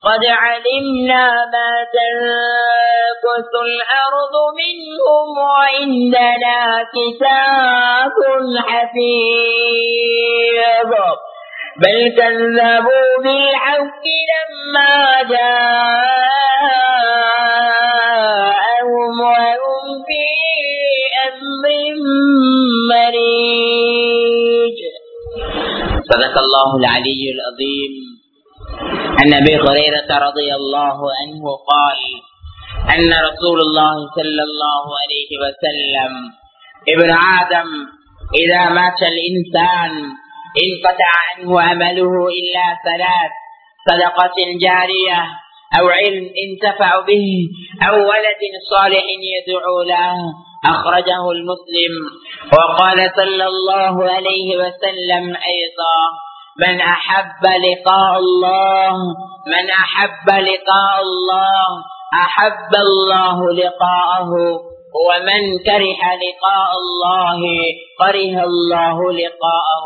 قد علمنا ما تنقص الأرض منهم وعندنا كتاب حفيظ بل كذبوا بالحق لما جاءهم وهم في أمر مريج صدق الله العلي العظيم عن ابي هريره رضي الله عنه قال ان رسول الله صلى الله عليه وسلم ابن ادم اذا مات الانسان انقطع عنه عمله الا ثلاث صدقه جاريه او علم انتفع به او ولد صالح يدعو له اخرجه المسلم وقال صلى الله عليه وسلم ايضا من أحب لقاء الله من أحب لقاء الله أحب الله لقاءه ومن كره لقاء الله كره الله لقاءه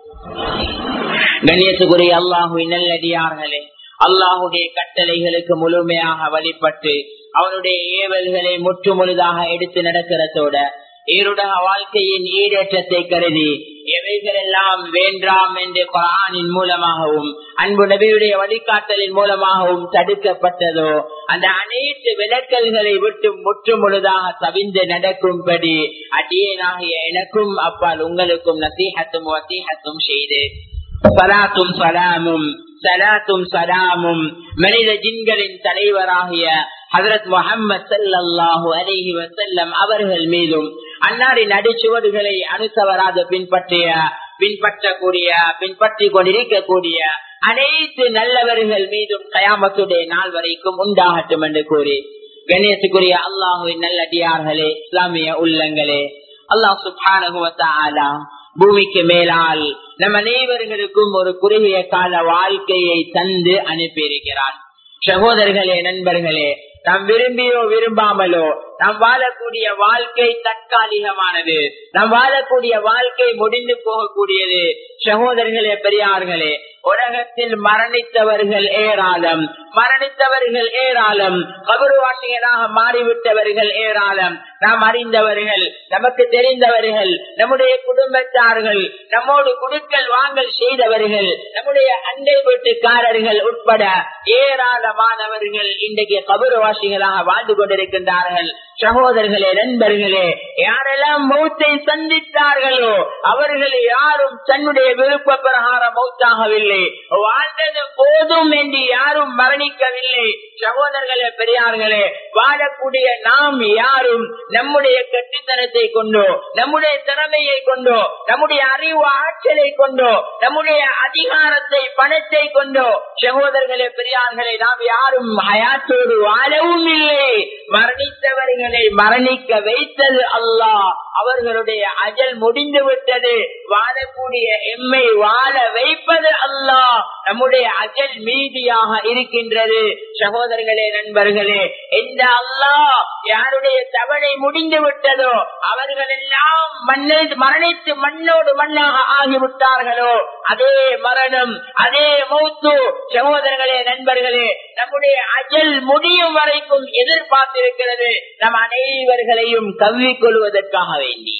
கண்ணியத்துக்குரிய அல்லாஹுவின் நல்லடியார்களே அல்லாஹுடைய கட்டளைகளுக்கு முழுமையாக வழிபட்டு அவனுடைய ஏவல்களை முற்று முழுதாக எடுத்து நடக்கிறதோட ஈருடக வாழ்க்கையின் ஈடேற்றத்தை கருதி எவைகளெல்லாம் வேண்டாம் என்று குரானின் மூலமாகவும் அன்பு நபியுடைய வழிகாட்டலின் மூலமாகவும் தடுக்கப்பட்டதோ அந்த அனைத்து விளக்கல்களை விட்டு முற்று முழுதாக தவிந்து நடக்கும்படி அடியேனாகிய எனக்கும் அப்பால் உங்களுக்கும் நசீகத்தும் வசீகத்தும் செய்து சலாத்தும் சலாமும் சலாத்தும் சலாமும் மனித ஜின்களின் தலைவராகிய ஹசரத் முகமது சல்லாஹூ அலஹி வசல்லம் அவர்கள் மீதும் அன்னாரின் அடிச்சுவடுகளை அனுசவராத பின்பற்றிய பின்பற்றக்கூடிய பின்பற்றி கொண்டிருக்கக்கூடிய அனைத்து நல்லவர்கள் மீதும் கயாமத்துடைய நாள் வரைக்கும் உண்டாகட்டும் என்று கூறி கணேசுக்குரிய அல்லாஹுவின் நல்லடியார்களே இஸ்லாமிய உள்ளங்களே அல்லாஹ் சுபானகுவத்தாலா பூமிக்கு மேலால் நம் அனைவர்களுக்கும் ஒரு குறுகிய கால வாழ்க்கையை தந்து அனுப்பியிருக்கிறான் சகோதரர்களே நண்பர்களே நாம் விரும்பியோ விரும்பாமலோ நாம் வாழக்கூடிய வாழ்க்கை தற்காலிகமானது நாம் வாழக்கூடிய வாழ்க்கை முடிந்து போகக்கூடியது சகோதரர்களே பெரியார்களே உலகத்தில் மரணித்தவர்கள் ஏராளம் மரணித்தவர்கள் ஏராளம் கபருவாசிகளாக மாறிவிட்டவர்கள் ஏராளம் நாம் அறிந்தவர்கள் நமக்கு தெரிந்தவர்கள் நம்முடைய குடும்பத்தார்கள் நம்மோடு குடுக்கல் வாங்கல் செய்தவர்கள் நம்முடைய அண்டை வீட்டுக்காரர்கள் உட்பட ஏராளமானவர்கள் இன்றைக்கு கபருவாசிகளாக வாழ்ந்து கொண்டிருக்கின்றார்கள் சகோதரர்களே நண்பர்களே யாரெல்லாம் மௌத்தை சந்தித்தார்களோ அவர்கள் யாரும் தன்னுடைய விருப்ப பிரகாரம் மௌத்தாகவில்லை வாழ்ந்தது போதும் என்று யாரும் மரணிக்கவில்லை சகோதரர்களே பெரியார்களே வாழக்கூடிய நாம் யாரும் நம்முடைய கட்டித்தனத்தை கொண்டோ நம்முடைய திறமையை கொண்டோ நம்முடைய அறிவு ஆற்றலை கொண்டோ நம்முடைய அதிகாரத்தை பணத்தை கொண்டோ சகோதரர்களே பெரியார்களே நாம் யாரும் ஹயாத்தோடு வாழவும் இல்லை மரணித்தவர்களை மரணிக்க வைத்தது அல்லாஹ் அவர்களுடைய அஜல் முடிந்து விட்டது வாழக்கூடிய எம்மை வாழ வைப்பது அல்லாஹ் நம்முடைய அஜல் மீதியாக இருக்கின்றது சகோதரர்களே நண்பர்களே எந்த அல்லாஹ் யாருடைய தவணை முடிந்து விட்டதோ அவர்கள் எல்லாம் மண்ணில் மரணித்து மண்ணோடு மண்ணாக ஆகிவிட்டார்களோ அதே மரணம் அதே மௌத்து சகோதரர்களே நண்பர்களே நம்முடைய அஜல் முடியும் வரைக்கும் எதிர்பார்த்திருக்கிறது நம் அனைவர்களையும் கவ்விக் கொள்வதற்காக வேண்டி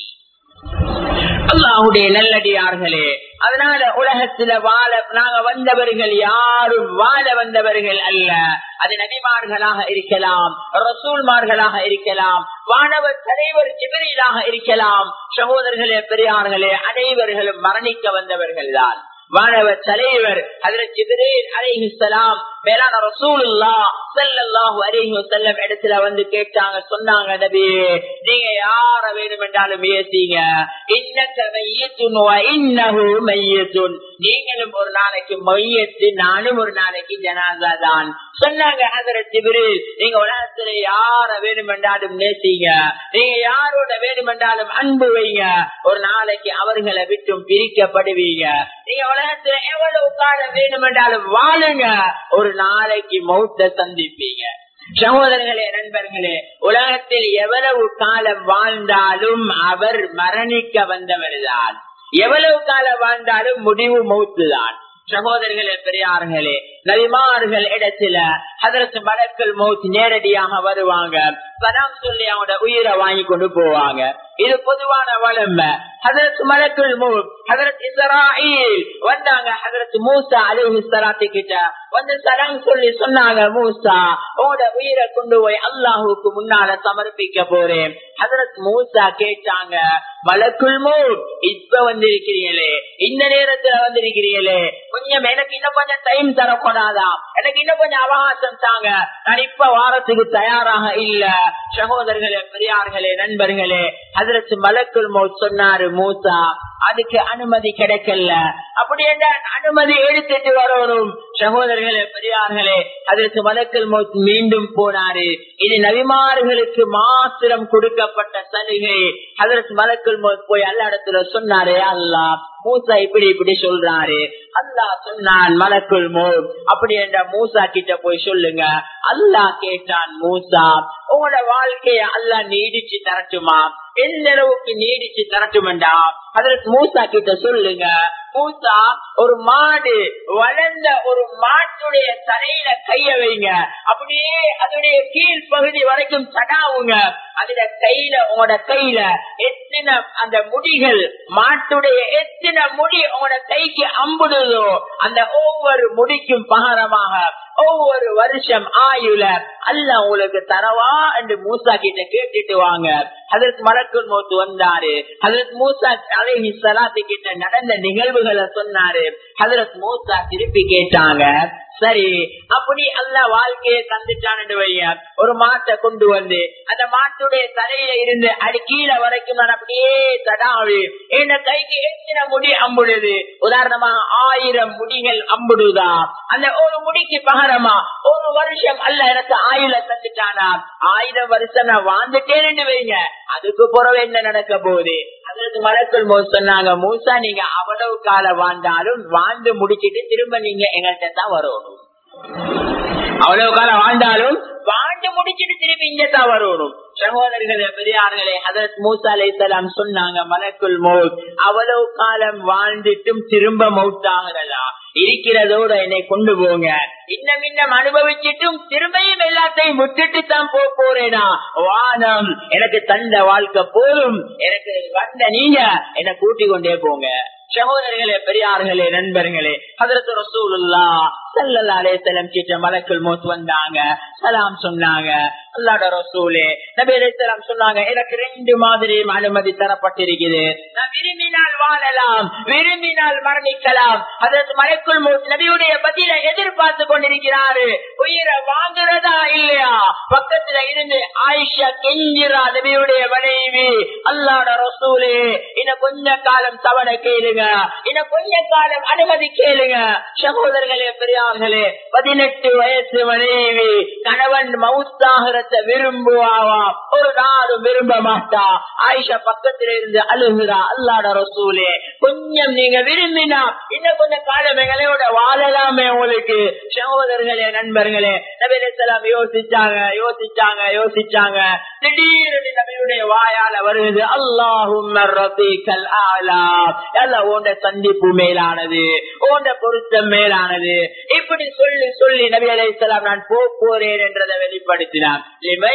அல்லாஹுடைய நல்லடியார்களே அதனால உலகத்துல வாழ நாங்க வந்தவர்கள் யாரும் வாழ வந்தவர்கள் அல்ல அது நபிமார்களாக இருக்கலாம் ரசூல்மார்களாக இருக்கலாம் வானவர் தலைவர் ஜிபரிலாக இருக்கலாம் சகோதரர்களே பெரியார்களே அனைவர்களும் மரணிக்க வந்தவர்கள் தான் வானவர் தலைவர் அதில் ஜிபரேல் அலைஹிஸ்லாம் மேலான ரசூலுல்லா ஸல்லல்லாஹு அலைஹி வஸல்லம் இடத்துல வந்து கேட்டாங்க சொன்னாங்க நபியே நீங்க யார வேணும் என்றாலும் ஏத்தீங்க இன்னக்க மையத்துன் வ இன்னஹு மையத்துன் நீங்களும் ஒரு நாளைக்கு மையத்து நானும் ஒரு நாளைக்கு ஜனாசா தான் சொன்னாங்க ஹதரத் ஜிப்ரீல் நீங்க உலகத்துல யார வேணும் என்றாலும் நேசிங்க நீங்க யாரோட வேணும் என்றாலும் அன்பு வைங்க ஒரு நாளைக்கு அவர்களை விட்டும் பிரிக்கப்படுவீங்க நீங்க உலகத்துல எவ்வளவு காலம் வேணும் என்றாலும் வாழுங்க ஒரு நாளைக்கு மௌத்த சந்திப்பீங்க சகோதரர்களே நண்பர்களே உலகத்தில் எவ்வளவு காலம் வாழ்ந்தாலும் அவர் மரணிக்க வந்தவர்தான் எவ்வளவு காலம் வாழ்ந்தாலும் முடிவு மௌத்து தான் சகோதரர்களே பெரியார்களே நபிமார்கள் இடத்துல அதற்கு மலக்கள் மௌத் நேரடியாக வருவாங்க சலாம் சொல்லி அவனோட உயிரை வாங்கி கொண்டு போவாங்க இது பொதுவான வளமை ஹதரத் மலக்குள் மௌத் ஹதரத் இஸ்ராயில் வந்தாங்க ஹதரத் மூசா அலிஹி சலாத்து கிட்ட வந்து சலாம் சொல்லி சொன்னாங்க மூசா உங்களோட உயிரை கொண்டு போய் அல்லாஹுக்கு முன்னால சமர்ப்பிக்க போறேன் ஹதரத் மூசா கேட்டாங்க மலக்குள் மௌத் இப்ப வந்திருக்கிறீங்களே இந்த நேரத்துல வந்திருக்கிறீங்களே கொஞ்சம் எனக்கு இன்னும் கொஞ்சம் டைம் தரக்கூடாதா எனக்கு இன்னும் கொஞ்சம் அவகாசம் தாங்க நான் இப்ப வாரத்துக்கு தயாராக இல்ல சகோதரர்களே பெரியார்களே நண்பர்களே அதற்கு மலக்குள் மௌத் சொன்னாரு மூசா அதுக்கு அனுமதி கிடைக்கல அப்படி என்ன அனுமதி எடுத்துட்டு வரணும் சகோதரர்களே பெரியார்களே அதற்கு மலக்குள் மௌத் மீண்டும் போனாரு இது நபிமார்களுக்கு மாத்திரம் கொடுக்கப்பட்ட சலுகை அதற்கு மலக்குள் மௌத் போய் அல்ல இடத்துல சொன்னாரு அல்லா மூசா இப்படி இப்படி சொல்றாரு அல்லா சொன்னான் மலக்குள் மோத் அப்படி என்ற மூசா கிட்ட போய் சொல்லுங்க அல்லா கேட்டான் மூசா உங்களோட வாழ்க்கைய அல்லா நீடிச்சு தரட்டுமா எந்த அளவுக்கு நீடிச்சு தரட்டுமெண்டா அதற்கு மூசா கிட்ட சொல்லுங்க மூசா ஒரு மாடு வளர்ந்த ஒரு மாட்டுடைய தலையில கைய வைங்க அப்படியே அதனுடைய கீழ் பகுதி வரைக்கும் சடாவுங்க அதுல கையில உங்களோட கையில எத்தனை அந்த முடிகள் மாட்டுடைய எத்தனை முடி உங்களோட கைக்கு அம்புடுதோ அந்த ஒவ்வொரு முடிக்கும் பகரமாக ஒவ்வொரு வருஷம் ஆயுள அல்ல உங்களுக்கு தரவா என்று மூசா கிட்ட கேட்டுட்டு வாங்க அதற்கு மலக்குள் மூத்து வந்தாரு அதற்கு மூசா அலைஹி சலாத்து கிட்ட நடந்த நிகழ்வுகளை சொன்னாரு அதற்கு மூசா திருப்பி கேட்டாங்க சரி அப்படி அல்ல வாழ்க்கையை தந்துட்டான்னு வைய ஒரு மாட்டை கொண்டு வந்து அந்த மாட்டுடைய தலையில இருந்து அடி கீழே வரைக்கும் நான் அப்படியே தடாவி என் கைக்கு எத்தனை முடி அம்புடுது உதாரணமாக ஆயிரம் முடிகள் அம்புடுதா அந்த ஒரு முடிக்கு பகரமா ஒரு வருஷம் அல்ல எனக்கு ஆயுள தந்துட்டானா ஆயிரம் வருஷம் நான் வாழ்ந்துட்டேன்னு வைங்க அதுக்கு பிறகு என்ன நடக்க போகுது அதற்கு மலக்குள் மோ சொன்னாங்க மூசா நீங்க அவ்வளவு காலம் வாழ்ந்தாலும் வாழ்ந்து முடிச்சிட்டு திரும்ப நீங்க எங்கள்கிட்ட தான் வரணும் அவ்வளவு காலம் வாழ்ந்தாலும் வாழ்ந்து முடிச்சிட்டு திரும்பி இங்க தான் வரணும் சகோதரர்களே பெரியார்களே ஹதரத் மூசா அலைசலாம் சொன்னாங்க மலக்குள் மௌத் அவ்வளவு காலம் வாழ்ந்துட்டும் திரும்ப மௌத்தாகிறதா இருக்கிறதோட என்னை கொண்டு போங்க இன்னும் இன்னும் அனுபவிச்சுட்டும் திரும்பியும் எல்லாத்தையும் விட்டுட்டு தான் போக போறேனா வானம் எனக்கு தந்த வாழ்க்கை போதும் எனக்கு வந்த நீங்க என்ன கூட்டி கொண்டே போங்க சகோதரர்களே பெரியார்களே நண்பர்களே அதற்கு ரசூலுல்லா சல்லல்லா அலேசலம் கிட்ட மலக்குள் மோத் வந்தாங்க சலாம் சொன்னாங்க அல்லாட ரசூலே நபி அலேசலாம் சொன்னாங்க எனக்கு ரெண்டு மாதிரியும் அனுமதி தரப்பட்டிருக்குது நான் விரும்பினால் வாழலாம் விரும்பினால் மரணிக்கலாம் அதற்கு மலைக்குள் மோத் நபியுடைய பதில எதிர்பார்த்து கொண்டிருக்கிறாரு உயிரை வாங்குறதா இல்லையா பக்கத்துல இருந்து ஆயிஷா கெஞ்சிரா நபியுடைய மனைவி அல்லாட ரசூலே இன்னும் கொஞ்ச காலம் தவணை கேளுங்க இன்னும் கொஞ்ச காலம் அனுமதி கேளுங்க சகோதரர்களே பெரியார்களே பதினெட்டு வயசு மனைவி கணவன் மவுத்தாகிறத விரும்புவாவா ஒரு நாளும் விரும்ப மாட்டா ஆயிஷா பக்கத்துல இருந்து அழுகுறா அல்லாட ரசூலே கொஞ்சம் நீங்க விரும்பினா இன்னும் கொஞ்சம் காலம் எங்களையோட வாழலாமே உங்களுக்கு சகோதரர்களே நண்பர்களே நபிலாம் யோசிச்சாங்க யோசிச்சாங்க யோசிச்சாங்க திடீர்னு நபியுடைய வாயால வருது அல்லாஹும் ஓண்ட சந்திப்பு மேலானது ஓண்ட பொருத்தம் மேலானது இப்படி சொல்லி சொல்லி நபி அலைசலாம் நான் போ போறேன் என்றதை வெளிப்படுத்தினார்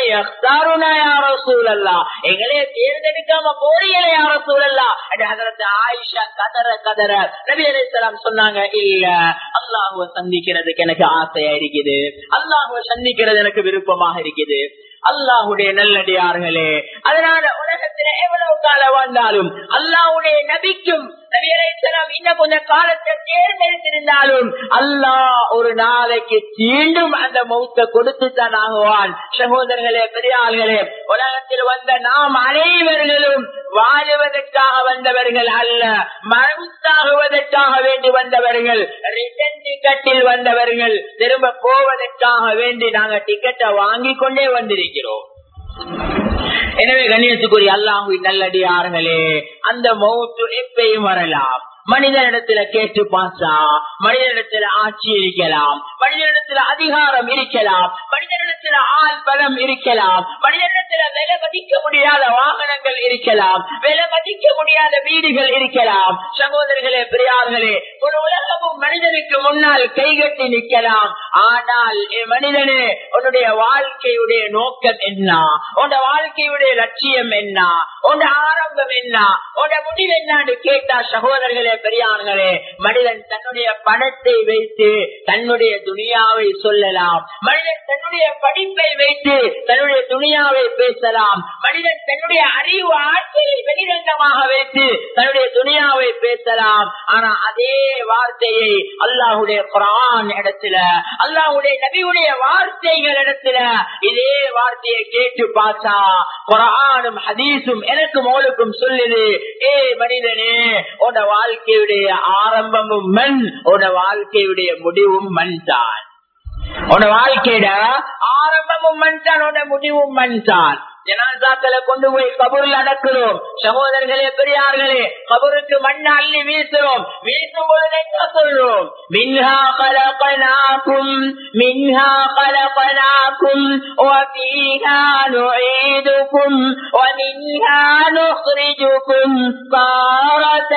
எங்களே தேர்ந்தெடுக்காம போறீங்களே யார சூழல்லா ஆயிஷா கதற கதற நபி அலைசலாம் சொன்னாங்க இல்ல அல்லாஹுவ சந்திக்கிறதுக்கு எனக்கு ஆசையா இருக்குது அல்லாஹுவ சந்திக்கிறது எனக்கு விருப்பமாக இருக்குது அல்லாஹுடைய நல்லடியார்களே அதனால உலகத்துல எவ்வளவு காலம் வாழ்ந்தாலும் அல்லாஹுடைய நபிக்கும் இன்னும் கொஞ்ச காலத்தை தேர்ந்தெடுத்திருந்தாலும் அல்லாஹ் ஒரு நாளைக்கு மீண்டும் அந்த மௌத்த கொடுத்து தான் ஆகுவான் சகோதரர்களே பெரியார்களே உலகத்தில் வந்த நாம் அனைவர்களும் வாழுவதற்காக வந்தவர்கள் அல்ல மறுத்தாகுவதற்காக வேண்டி வந்தவர்கள் ரிட்டன் டிக்கெட்டில் வந்தவர்கள் திரும்ப போவதற்காக வேண்டி நாங்க டிக்கெட்டை வாங்கி கொண்டே வந்திருக்கிறோம் எனவே கண்ணியத்துக்குரிய அல்லாஹு நல்லடியார்களே அந்த மௌத்து எப்பயும் வரலாம் மனிதனிடத்துல கேட்டு பார்த்தா மனிதனிடத்துல ஆட்சி இருக்கலாம் மனிதனிடத்துல அதிகாரம் இருக்கலாம் மனிதனிடத்துல ஆள் பலம் இருக்கலாம் மனிதனிடத்துல விலை மதிக்க முடியாத வாகனங்கள் இருக்கலாம் விலை மதிக்க முடியாத வீடுகள் இருக்கலாம் சகோதரர்களே பெரியார்களே ஒரு உலகமும் மனிதனுக்கு முன்னால் கைகட்டி நிற்கலாம் ஆனால் ஏ மனிதனே உன்னுடைய வாழ்க்கையுடைய நோக்கம் என்ன உன் வாழ்க்கையுடைய லட்சியம் என்ன உன் ஆரம்பம் என்ன உன் முடிவு என்னன்னு கேட்டா சகோதரர்களே பெரியார்களே மனிதன் தன்னுடைய பணத்தை வைத்து தன்னுடைய துணியாவை சொல்லலாம் மனிதன் தன்னுடைய படிப்பை வைத்து தன்னுடைய துணியாவை பேசலாம் மனிதன் தன்னுடைய அறிவு ஆற்றலை வெளிரங்கமாக வைத்து தன்னுடைய துணியாவை பேசலாம் ஆனா அதே வார்த்தையை அல்லாஹுடைய குரான் இடத்துல அல்லாஹுடைய நபியுடைய வார்த்தைகள் இடத்துல இதே வார்த்தையை கேட்டு பார்த்தா குரானும் ஹதீஸும் எனக்கு மோளுக்கும் சொல்லுது ஏ மனிதனே உன வாழ்க்கையுடைய ஆரம்பமும் மண் உன வாழ்க்கையுடைய முடிவும் மண் தான் உன வாழ்க்கையோட ஆரம்பமும் மண் தான் உன முடிவும் மண் தான் ஜனாசாக்களை கொண்டு போய் கபூரில் அடக்கிறோம் சகோதரர்களே பெரியார்களே கபூருக்கு மண்ணை அள்ளி வீசுறோம் வீசும் பொழுது என்ன சொல்றோம் மின்ஹா கலகனாக்கும் மின்ஹா கலகனாக்கும் وفيها نعيدكم ومنها نخرجكم تارة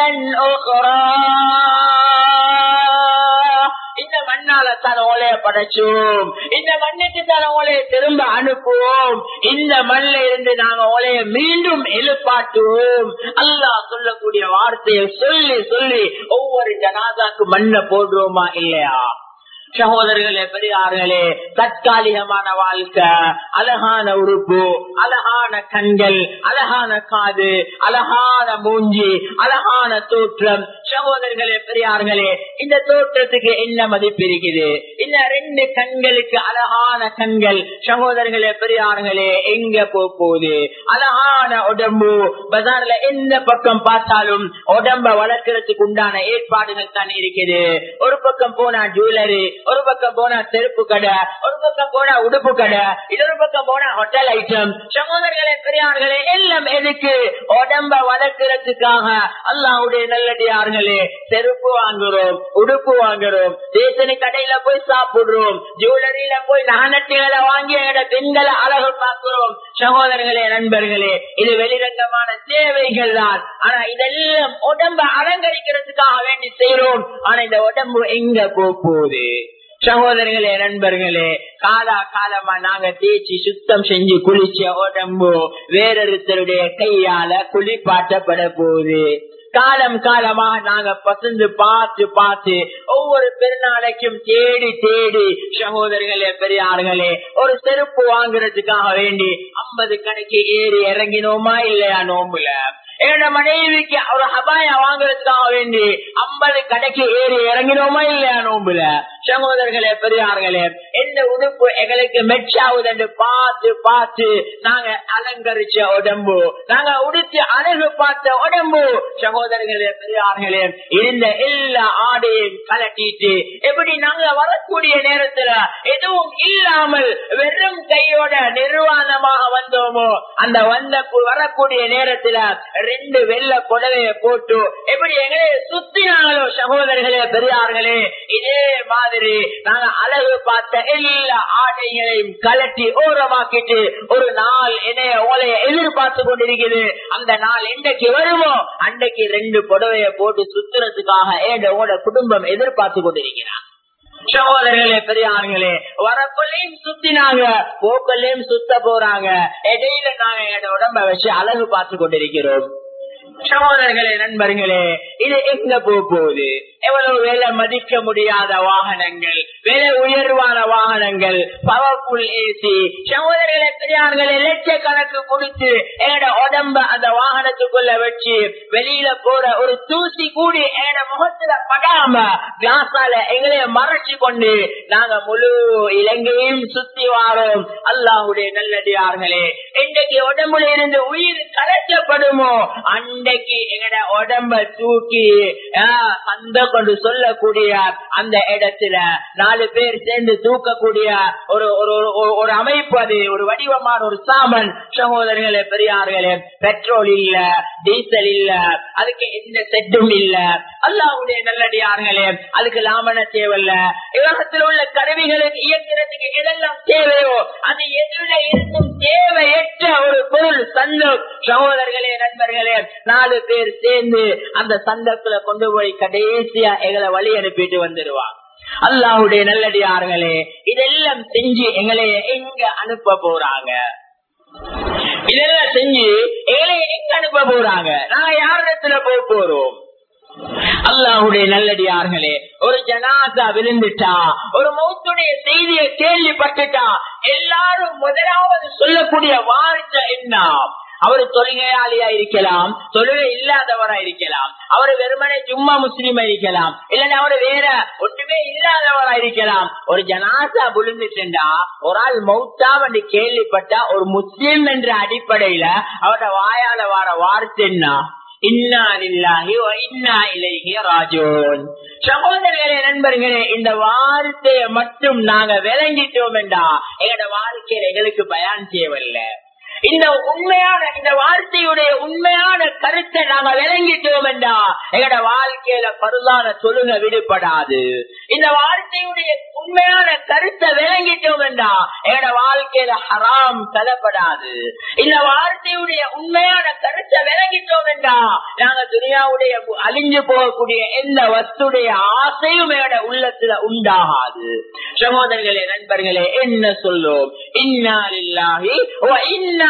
أخرى இந்த மண்ணால தான் ஓலைய படைச்சோம் இந்த மண்ணுக்கு தான் ஓலைய திரும்ப அனுப்புவோம் இந்த மண்ணில இருந்து நாங்க ஓலைய மீண்டும் எழுப்பாட்டுவோம் அல்லாஹ் சொல்லக்கூடிய வார்த்தையை சொல்லி சொல்லி ஒவ்வொரு ஜனாதாக்கு மண்ணை போடுறோமா இல்லையா சகோதரர்களே பெரியார்களே தற்காலிகமான வாழ்க்கை அழகான உறுப்பு அழகான கண்கள் அழகான காது அழகான மூஞ்சி அழகான தோற்றம் சகோதரர்களே பெரியார்களே இந்த தோற்றத்துக்கு என்ன மதிப்பு இருக்குது இந்த ரெண்டு கண்களுக்கு அழகான கண்கள் சகோதரர்களே பெரியார்களே எங்க போகுது அழகான உடம்பு பஜார்ல எந்த பக்கம் பார்த்தாலும் உடம்ப வளர்க்கறதுக்கு உண்டான ஏற்பாடுகள் தான் இருக்குது ஒரு பக்கம் போனா ஜுவல்லரி ஒரு பக்கம் போனா செருப்பு கடை ஒரு பக்கம் போனா உடுப்பு கடை இன்னொரு பக்கம் போனா ஹோட்டல் ஐட்டம் சகோதரர்களே பெரியார்களே எல்லாம் எதுக்கு உடம்ப வளர்க்கறதுக்காக அல்லாவுடைய நல்லடியார்களே செருப்பு வாங்குறோம் உடுப்பு வாங்குறோம் ரேஷனி கடையில போய் சாப்பிடுறோம் ஜுவல்லரியில போய் நகநட்டுகளை வாங்கி எங்களோட பெண்களை அழகு பார்க்கிறோம் சகோதரர்களே நண்பர்களே இது வெளிரங்கமான தேவைகள் தான் ஆனா இதெல்லாம் உடம்ப அலங்கரிக்கிறதுக்காக வேண்டி செய்யறோம் ஆனா இந்த உடம்பு எங்க போகுது சகோதரர்களே நண்பர்களே காலா காலமா நாங்க தேய்ச்சி சுத்தம் செஞ்சு குளிச்ச உடம்பு வேறொருத்தருடைய கையால குளிப்பாட்டப்பட போகுது காலம் காலமாக நாங்க பசந்து பார்த்து பார்த்து ஒவ்வொரு பெருநாளைக்கும் தேடி தேடி சகோதரர்களே பெரியார்களே ஒரு செருப்பு வாங்குறதுக்காக வேண்டி ஐம்பது கணக்கு ஏறி இறங்கினோமா இல்லையா நோம்புல என்னோட மனைவிக்கு ஒரு ஹபாயா வாங்குறதுக்காக வேண்டி ஐம்பது கடைக்கு ஏறி இறங்கினோமா இல்லையா நோம்புல சகோதரர்களே பெரியார்களே எந்த உடுப்பு எங்களுக்கு மெச்சாவுது பார்த்து பார்த்து நாங்க அலங்கரிச்ச உடம்பு நாங்க உடுத்து அழகு பார்த்த உடம்பு சகோதரர்களே பெரியார்களே இருந்த எல்லா ஆடையும் கலட்டிட்டு எப்படி நாங்க வரக்கூடிய நேரத்துல எதுவும் இல்லாமல் வெறும் கையோட நிர்வாணமாக வந்தோமோ அந்த வந்த வரக்கூடிய நேரத்துல ரெண்டு வெள்ள புடவைய போட்டு எப்படி எங்களே சுத்தினாங்களோ சகோதரர்களே பெரியார்களே இதே மாதிரி நாங்க அழகு பார்த்த எல்லா ஆடைகளையும் கலட்டி ஓரமாக்கிட்டு ஒரு நாள் என்னைய ஓலைய எதிர்பார்த்து கொண்டிருக்கிறது அந்த நாள் என்றைக்கு வருமோ அன்றைக்கு ரெண்டு புடவைய போட்டு சுத்துறதுக்காக ஏட ஓட குடும்பம் எதிர்பார்த்து கொண்டிருக்கிறார் சகோதரர்களே பெரியார்களே வரக்குள்ளையும் சுத்தினாங்க போக்கள்ளையும் சுத்த போறாங்க இடையில நாங்க என் உடம்ப வச்சு அழகு பார்த்து கொண்டிருக்கிறோம் சகோதரர்களே நண்பர்களே இது எங்க போகுது எவ்வளவு வேலை மதிக்க முடியாத வாகனங்கள் விலை உயர்வான வாகனங்கள் பவர்ஃபுல் ஏசி சகோதரர்களே பெரியார்களே லட்சக்கணக்கு கொடுத்து என்னோட உடம்ப அந்த வாகனத்துக்குள்ள வச்சு வெளியில போற ஒரு தூசி கூடி என்னோட முகத்துல படாம கிளாஸால எங்களைய மறைச்சு கொண்டு நாங்க முழு இலங்கையும் சுத்தி வாரோம் அல்லாஹுடைய நல்லடியார்களே இன்றைக்கு உடம்புல இருந்து உயிர் கலைச்சப்படுமோ அன்றைக்கு எங்கட உடம்ப தூக்கி அந்த கொண்டு சொல்லக்கூடிய அந்த இடத்துல நாலு பேர் சேர்ந்து தூக்கக்கூடிய ஒரு ஒரு அமைப்பு அது ஒரு வடிவமான ஒரு சாமன் சகோதரர்களே பெரியார்களே பெட்ரோல் இல்ல டீசல் இல்ல அதுக்கு எந்த செட்டும் இல்ல அல்லாவுடைய நல்லடியார்களே அதுக்கு லாமன தேவையில்ல உலகத்தில் உள்ள கருவிகளுக்கு இயக்கிறதுக்கு எதெல்லாம் தேவையோ அது எதுல இருந்தும் தேவையற்ற ஒரு பொருள் சந்தம் சகோதரர்களே நண்பர்களே நாலு பேர் சேர்ந்து அந்த சந்தத்துல கொண்டு போய் கடைசியா எங்களை வழி அனுப்பிட்டு வந்துடுவாங்க அல்லாஹுடைய நல்லடியார்களே இதெல்லாம் செஞ்சு எங்களை எங்க அனுப்ப போறாங்க இதெல்லாம் செஞ்சு எங்களை எங்க அனுப்ப போறாங்க நான் யாரிடத்துல போக போறோம் அல்லாஹுடைய நல்லடியார்களே ஒரு ஜனாசா விழுந்துட்டா ஒரு மௌத்துடைய செய்தியை கேள்விப்பட்டுட்டா எல்லாரும் முதலாவது சொல்லக்கூடிய வார்த்தை என்ன அவர் தொழுகையாளியா இருக்கலாம் தொழுகை இல்லாதவரா இருக்கலாம் அவர் வெறுமனே சும்மா முஸ்லீமா இருக்கலாம் இல்லன்னா அவர் வேற ஒன்றுமே இல்லாதவரா இருக்கலாம் ஒரு ஜனாசா விழுந்துட்டுண்டா ஒரு ஆள் மௌத்தா வந்து கேள்விப்பட்டா ஒரு முஸ்லீம் என்ற அடிப்படையில அவரோட வாயால வர வார்த்தை என்ன சகோதரர்களே நண்பர்களே இந்த வார்த்தையை மட்டும் நாங்க விளங்கிட்டோம் என்றா எங்களோட வாழ்க்கையில எங்களுக்கு பயன் தேவையில்லை இந்த உண்மையான இந்த வார்த்தையுடைய உண்மையான கருத்தை நாங்க விளங்கிட்டோம் என்றா எங்கட வாழ்க்கையில பருதான தொழுக விடுபடாது இந்த வார்த்தையுடைய உண்மையான கருத்தை விளங்கிட்டோம் என்றா எங்கட வாழ்க்கையில ஹராம் தலப்படாது இந்த வார்த்தையுடைய உண்மையான கருத்தை விளங்கிட்டோம் என்றா நாங்க துனியாவுடைய அழிஞ்சு போகக்கூடிய எந்த வஸ்துடைய ஆசையும் எங்கட உள்ளத்துல உண்டாகாது சகோதரர்களே நண்பர்களே என்ன சொல்லும் இன்னாலில்லாஹி இன்னா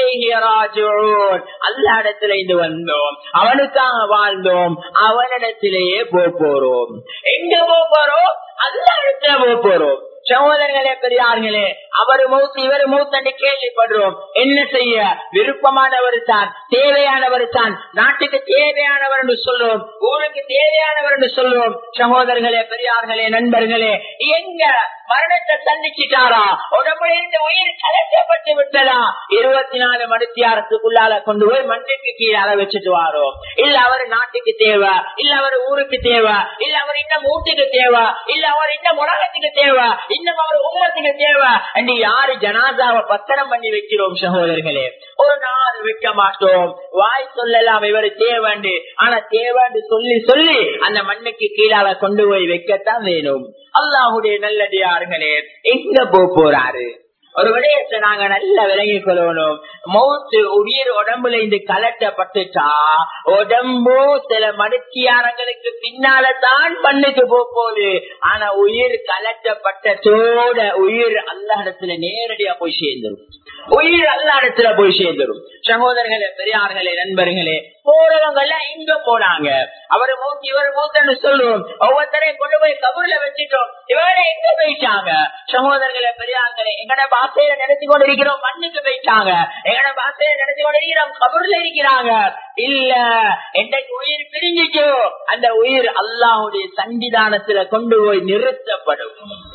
அல்லாடத்துல இருந்து வந்தோம் அவனுக்காக வாழ்ந்தோம் அவனிடத்திலேயே போறோம் எங்க போறோம் அல்லாடத்துல போறோம் சகோதரர்களே பெரியார்களே அவர் மௌத்து இவர் மௌத்து கேள்விப்படுறோம் என்ன செய்ய விருப்பமானவர் தான் தேவையானவர் தான் நாட்டுக்கு தேவையானவர் என்று சொல்லுவோம் ஊருக்கு தேவையானவர் என்று சொல்லுவோம் சகோதரர்களே பெரியார்களே நண்பர்களே எங்க மரணத்தை சந்திச்சிட்டாரா உடம்புல இருந்து உயிர் கலைக்கப்பட்டு விட்டதா இருபத்தி நாலு மணித்தியாரத்துக்குள்ளால கொண்டு போய் மண்ணுக்கு கீழே வச்சுட்டு வாரோம் இல்ல அவர் நாட்டுக்கு தேவை இல்ல அவர் ஊருக்கு தேவை இல்ல அவர் இன்னும் வீட்டுக்கு தேவை இல்ல அவர் இன்னும் உலகத்துக்கு தேவை இன்னும் அவர் உலகத்துக்கு தேவை என்று யாரு ஜனாதாவை பத்திரம் பண்ணி வைக்கிறோம் சகோதரர்களே ஒரு நாள் வைக்க மாட்டோம் வாய் சொல்லலாம் இவர் தேவைண்டு ஆனா தேவைன்னு சொல்லி சொல்லி அந்த மண்ணுக்கு கீழால கொண்டு போய் வைக்கத்தான் வேணும் அல்லாஹுடைய நல்லடியார்களே எங்க போறாரு ஒரு விடயத்தை நாங்க நல்லா விளங்கிக் கொள்ளணும் மௌத்து உயிர் உடம்புல இந்த கலட்டப்பட்டுட்டா உடம்பு சில மனுத்தியாரங்களுக்கு பின்னால தான் பண்ணுக்கு போகுது ஆனா உயிர் கலட்டப்பட்டதோட உயிர் அல்ல இடத்துல நேரடியா போய் சேர்ந்துடும் உயிர் அல்ல இடத்துல போய் சேர்ந்துடும் சகோதரர்களே பெரியார்களே நண்பர்களே போறவங்க எல்லாம் இங்க போனாங்க அவரு மூத்தி இவர் மூத்தன்னு சொல்லுவோம் ஒவ்வொருத்தரையும் கொண்டு போய் கபூர்ல வச்சுட்டோம் இவரை எங்க போயிட்டாங்க சகோதரர்களே பெரியார்களே எங்கட பாசையில நினைச்சு கொண்டு இருக்கிறோம் மண்ணுக்கு போயிட்டாங்க எங்கட பாசையில நினைச்சு கொண்டு இருக்கிறோம் கபூர்ல இருக்கிறாங்க இல்ல என்னைக்கு உயிர் பிரிஞ்சிச்சோ அந்த உயிர் அல்லாஹுடைய சன்னிதானத்துல கொண்டு போய் நிறுத்தப்படும்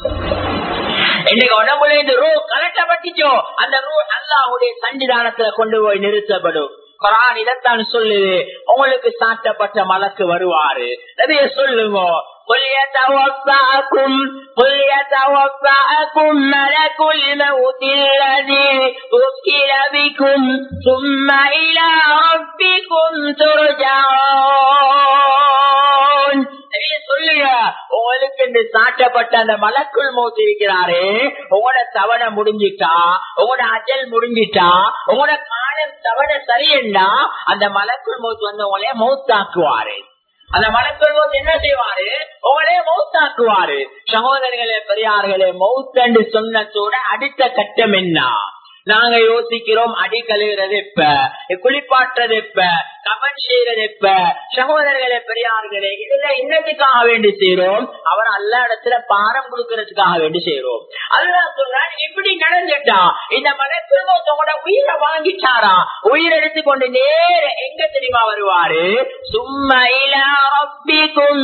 இன்னைக்கு உடம்புல இருந்து ரூ கலட்டப்பட்டுச்சோ அந்த ரூ அல்லாஹுடைய சன்னிதானத்துல கொண்டு போய் நிறுத்தப்படும் குரான் இதைத்தான் சொல்லுது உங்களுக்கு சாட்டப்பட்ட மலக்கு வருவாரு நிறைய சொல்லுங்க قل يتوفاكم قل يتوفاكم ملك الموت الذي وكل بكم ثم إلى ربكم ترجعون சொல்லுங்க உங்களுக்கு இந்த சாட்டப்பட்ட அந்த மலக்குள் மௌத்து இருக்கிறாரே உங்களோட தவணை முடிஞ்சிட்டா உங்களோட அஜல் முடிஞ்சிட்டா உங்களோட காலம் தவணை சரியண்டா அந்த மலக்குள் மௌத்து வந்து உங்களைய மௌத்தாக்குவாரு அந்த மலக்குள் மௌத்து என்ன செய்வாரு உங்களே மௌத்தாக்குவாரு சகோதரர்களே பெரியார்களே மௌத்தண்டு சொன்னதோட அடுத்த கட்டம் என்ன நாங்க யோசிக்கிறோம் அடி கழுகிறது எப்ப குளிப்பாட்டுறது எப்ப கபன் செய்யறது எப்ப சகோதரர்களே பெரியார்களே இதுல இன்னத்துக்காக வேண்டி செய்யறோம் அவர் அல்ல இடத்துல பாரம் கொடுக்கறதுக்காக வேண்டி செய்யறோம் அல்ல சொல்றான் இப்படி நடந்துட்டா இந்த மனக்குழுமத்தோட உயிரை வாங்கிட்டாரா உயிர் எடுத்துக்கொண்டு நேர எங்க தெரியுமா வருவாரு சும்மையிலா ரப்பிக்கும்